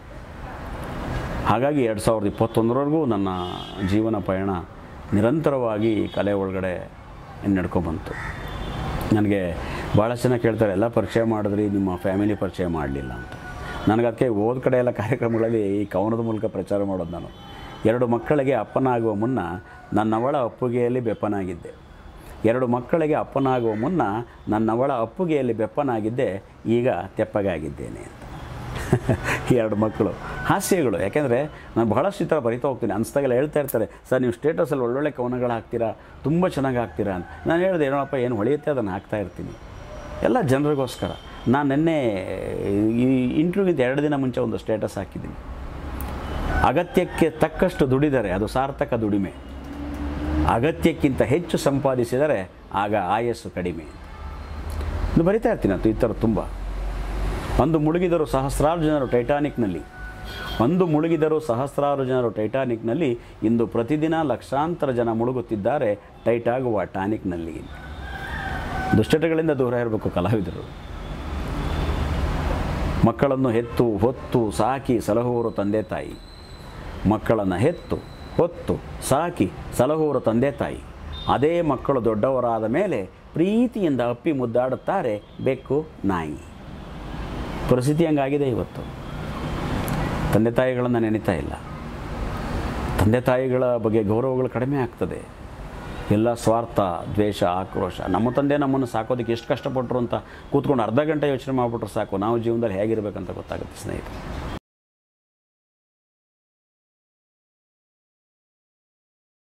ಹಾಗಾಗಿ ಎರಡು ಸಾವಿರದ ಇಪ್ಪತ್ತೊಂದರವರೆಗೂ ನನ್ನ ಜೀವನ ಪಯಣ ನಿರಂತರವಾಗಿ ಕಲೆ ಒಳಗಡೆ ನಡ್ಕೊಬಂತು ನನಗೆ ಭಾಳಷ್ಟು ಜನ ಕೇಳ್ತಾರೆ ಎಲ್ಲ ಪರಿಚಯ ಮಾಡಿದ್ರಿ ನಿಮ್ಮ ಫ್ಯಾಮಿಲಿ ಪರಿಚಯ ಮಾಡಲಿಲ್ಲ ಅಂತ ನನಗೆ ಅದಕ್ಕೆ ಹೋದ ಕಡೆ ಎಲ್ಲ ಕಾರ್ಯಕ್ರಮಗಳಲ್ಲಿ ಈ ಕವನದ ಮೂಲಕ ಪ್ರಚಾರ ಮಾಡೋದು ನಾನು ಎರಡು ಮಕ್ಕಳಿಗೆ ಅಪ್ಪನಾಗುವ ಮುನ್ನ ನನ್ನವಳ ಅಪ್ಪುಗೆಯಲ್ಲಿ ಬೆಪ್ಪನಾಗಿದ್ದೆ ಎರಡು ಮಕ್ಕಳಿಗೆ ಅಪ್ಪನಾಗುವ ಮುನ್ನ ನನ್ನವಳ ಅಪ್ಪುಗೆಯಲ್ಲಿ ಬೆಪ್ಪನಾಗಿದ್ದೆ ಈಗ ತೆಪ್ಪಗಾಗಿದ್ದೇನೆ ಅಂತ ಈ ಎರಡು ಮಕ್ಕಳು ಹಾಸ್ಯಗಳು ಯಾಕೆಂದರೆ ನಾನು ಬಹಳಷ್ಟು ಈ ಥರ ಬರಿತಾ ಹೋಗ್ತೀನಿ ಅನ್ಸ್ದಾಗೆಲ್ಲ ಹೇಳ್ತಾ ಇರ್ತಾರೆ ಸರ್ ನೀವು ಸ್ಟೇಟಸಲ್ಲಿ ಒಳ್ಳೊಳ್ಳೆ ಕವನಗಳು ಹಾಕ್ತೀರಾ ತುಂಬ ಚೆನ್ನಾಗಿ ಹಾಕ್ತೀರಾ ಅಂತ ನಾನು ಹೇಳಿದೆ ಏನೋಪ್ಪ ಏನು ಹೊಳೆಯುತ್ತೆ ಅದನ್ನು ಹಾಕ್ತಾ ಇರ್ತೀನಿ ಎಲ್ಲ ಜನರಿಗೋಸ್ಕರ ನಾನು ನಿನ್ನೆ ಈ ಇಂಟರ್ವ್ಯೂಗಿಂತ ಎರಡು ದಿನ ಮುಂಚೆ ಒಂದು ಸ್ಟೇಟಸ್ ಹಾಕಿದ್ದೀನಿ ಅಗತ್ಯಕ್ಕೆ ತಕ್ಕಷ್ಟು ದುಡಿದರೆ ಅದು ಸಾರ್ಥಕ ದುಡಿಮೆ ಅಗತ್ಯಕ್ಕಿಂತ ಹೆಚ್ಚು ಸಂಪಾದಿಸಿದರೆ ಆಗ ಆಯಸ್ಸು ಕಡಿಮೆ ಇದು ಬರಿತಾ ಇರ್ತೀನಿ ಅದು ಈ ಥರ ತುಂಬ ಅಂದು ಮುಳುಗಿದರು ಸಹಸ್ರಾರು ಜನರು ಟೈಟಾನಿಕ್ನಲ್ಲಿ ಅಂದು ಮುಳುಗಿದರು ಸಹಸ್ರಾರು ಜನರು ಟೈಟಾನಿಕ್ನಲ್ಲಿ ಇಂದು ಪ್ರತಿದಿನ ಲಕ್ಷಾಂತರ ಜನ ಮುಳುಗುತ್ತಿದ್ದಾರೆ ಟೈಟಾಗುವ ಟಾನಿಕ್ನಲ್ಲಿ ದುಶ್ಚಟಗಳಿಂದ ದೂರ ಇರಬೇಕು ಕಲಾವಿದರು ಮಕ್ಕಳನ್ನು ಹೆತ್ತು ಹೊತ್ತು ಸಾಕಿ ಸಲಹುವರು ತಂದೆ ತಾಯಿ ಮಕ್ಕಳನ್ನು ಹೆತ್ತು ಹೊತ್ತು ಸಾಕಿ ಸಲಹುವರು ತಂದೆ ತಾಯಿ ಅದೇ ಮಕ್ಕಳು ದೊಡ್ಡವರಾದ ಮೇಲೆ ಪ್ರೀತಿಯಿಂದ ಅಪ್ಪಿ ಮುದ್ದಾಡುತ್ತಾರೆ ಬೆಕ್ಕು ನಾಯಿ ಪರಿಸ್ಥಿತಿ ಹಂಗಾಗಿದೆ ಇವತ್ತು ತಂದೆ ತಾಯಿಗಳನ್ನು ನೆನೀತಾ ಇಲ್ಲ ತಂದೆ ತಾಯಿಗಳ ಬಗ್ಗೆ ಗೌರವಗಳು ಕಡಿಮೆ ಆಗ್ತದೆ ಎಲ್ಲ ಸ್ವಾರ್ಥ ದ್ವೇಷ ಆಕ್ರೋಶ ನಮ್ಮ ತಂದೆ ನಮ್ಮನ್ನು ಸಾಕೋದಕ್ಕೆ ಎಷ್ಟು ಕಷ್ಟಪಟ್ಟರು ಅಂತ ಕೂತ್ಕೊಂಡು ಅರ್ಧ ಗಂಟೆ ಯೋಚನೆ ಮಾಡಿಬಿಟ್ರೆ ಸಾಕು ನಾವು ಜೀವನದಲ್ಲಿ ಹೇಗಿರಬೇಕಂತ ಗೊತ್ತಾಗುತ್ತೆ ಸ್ನೇಹಿತರೆ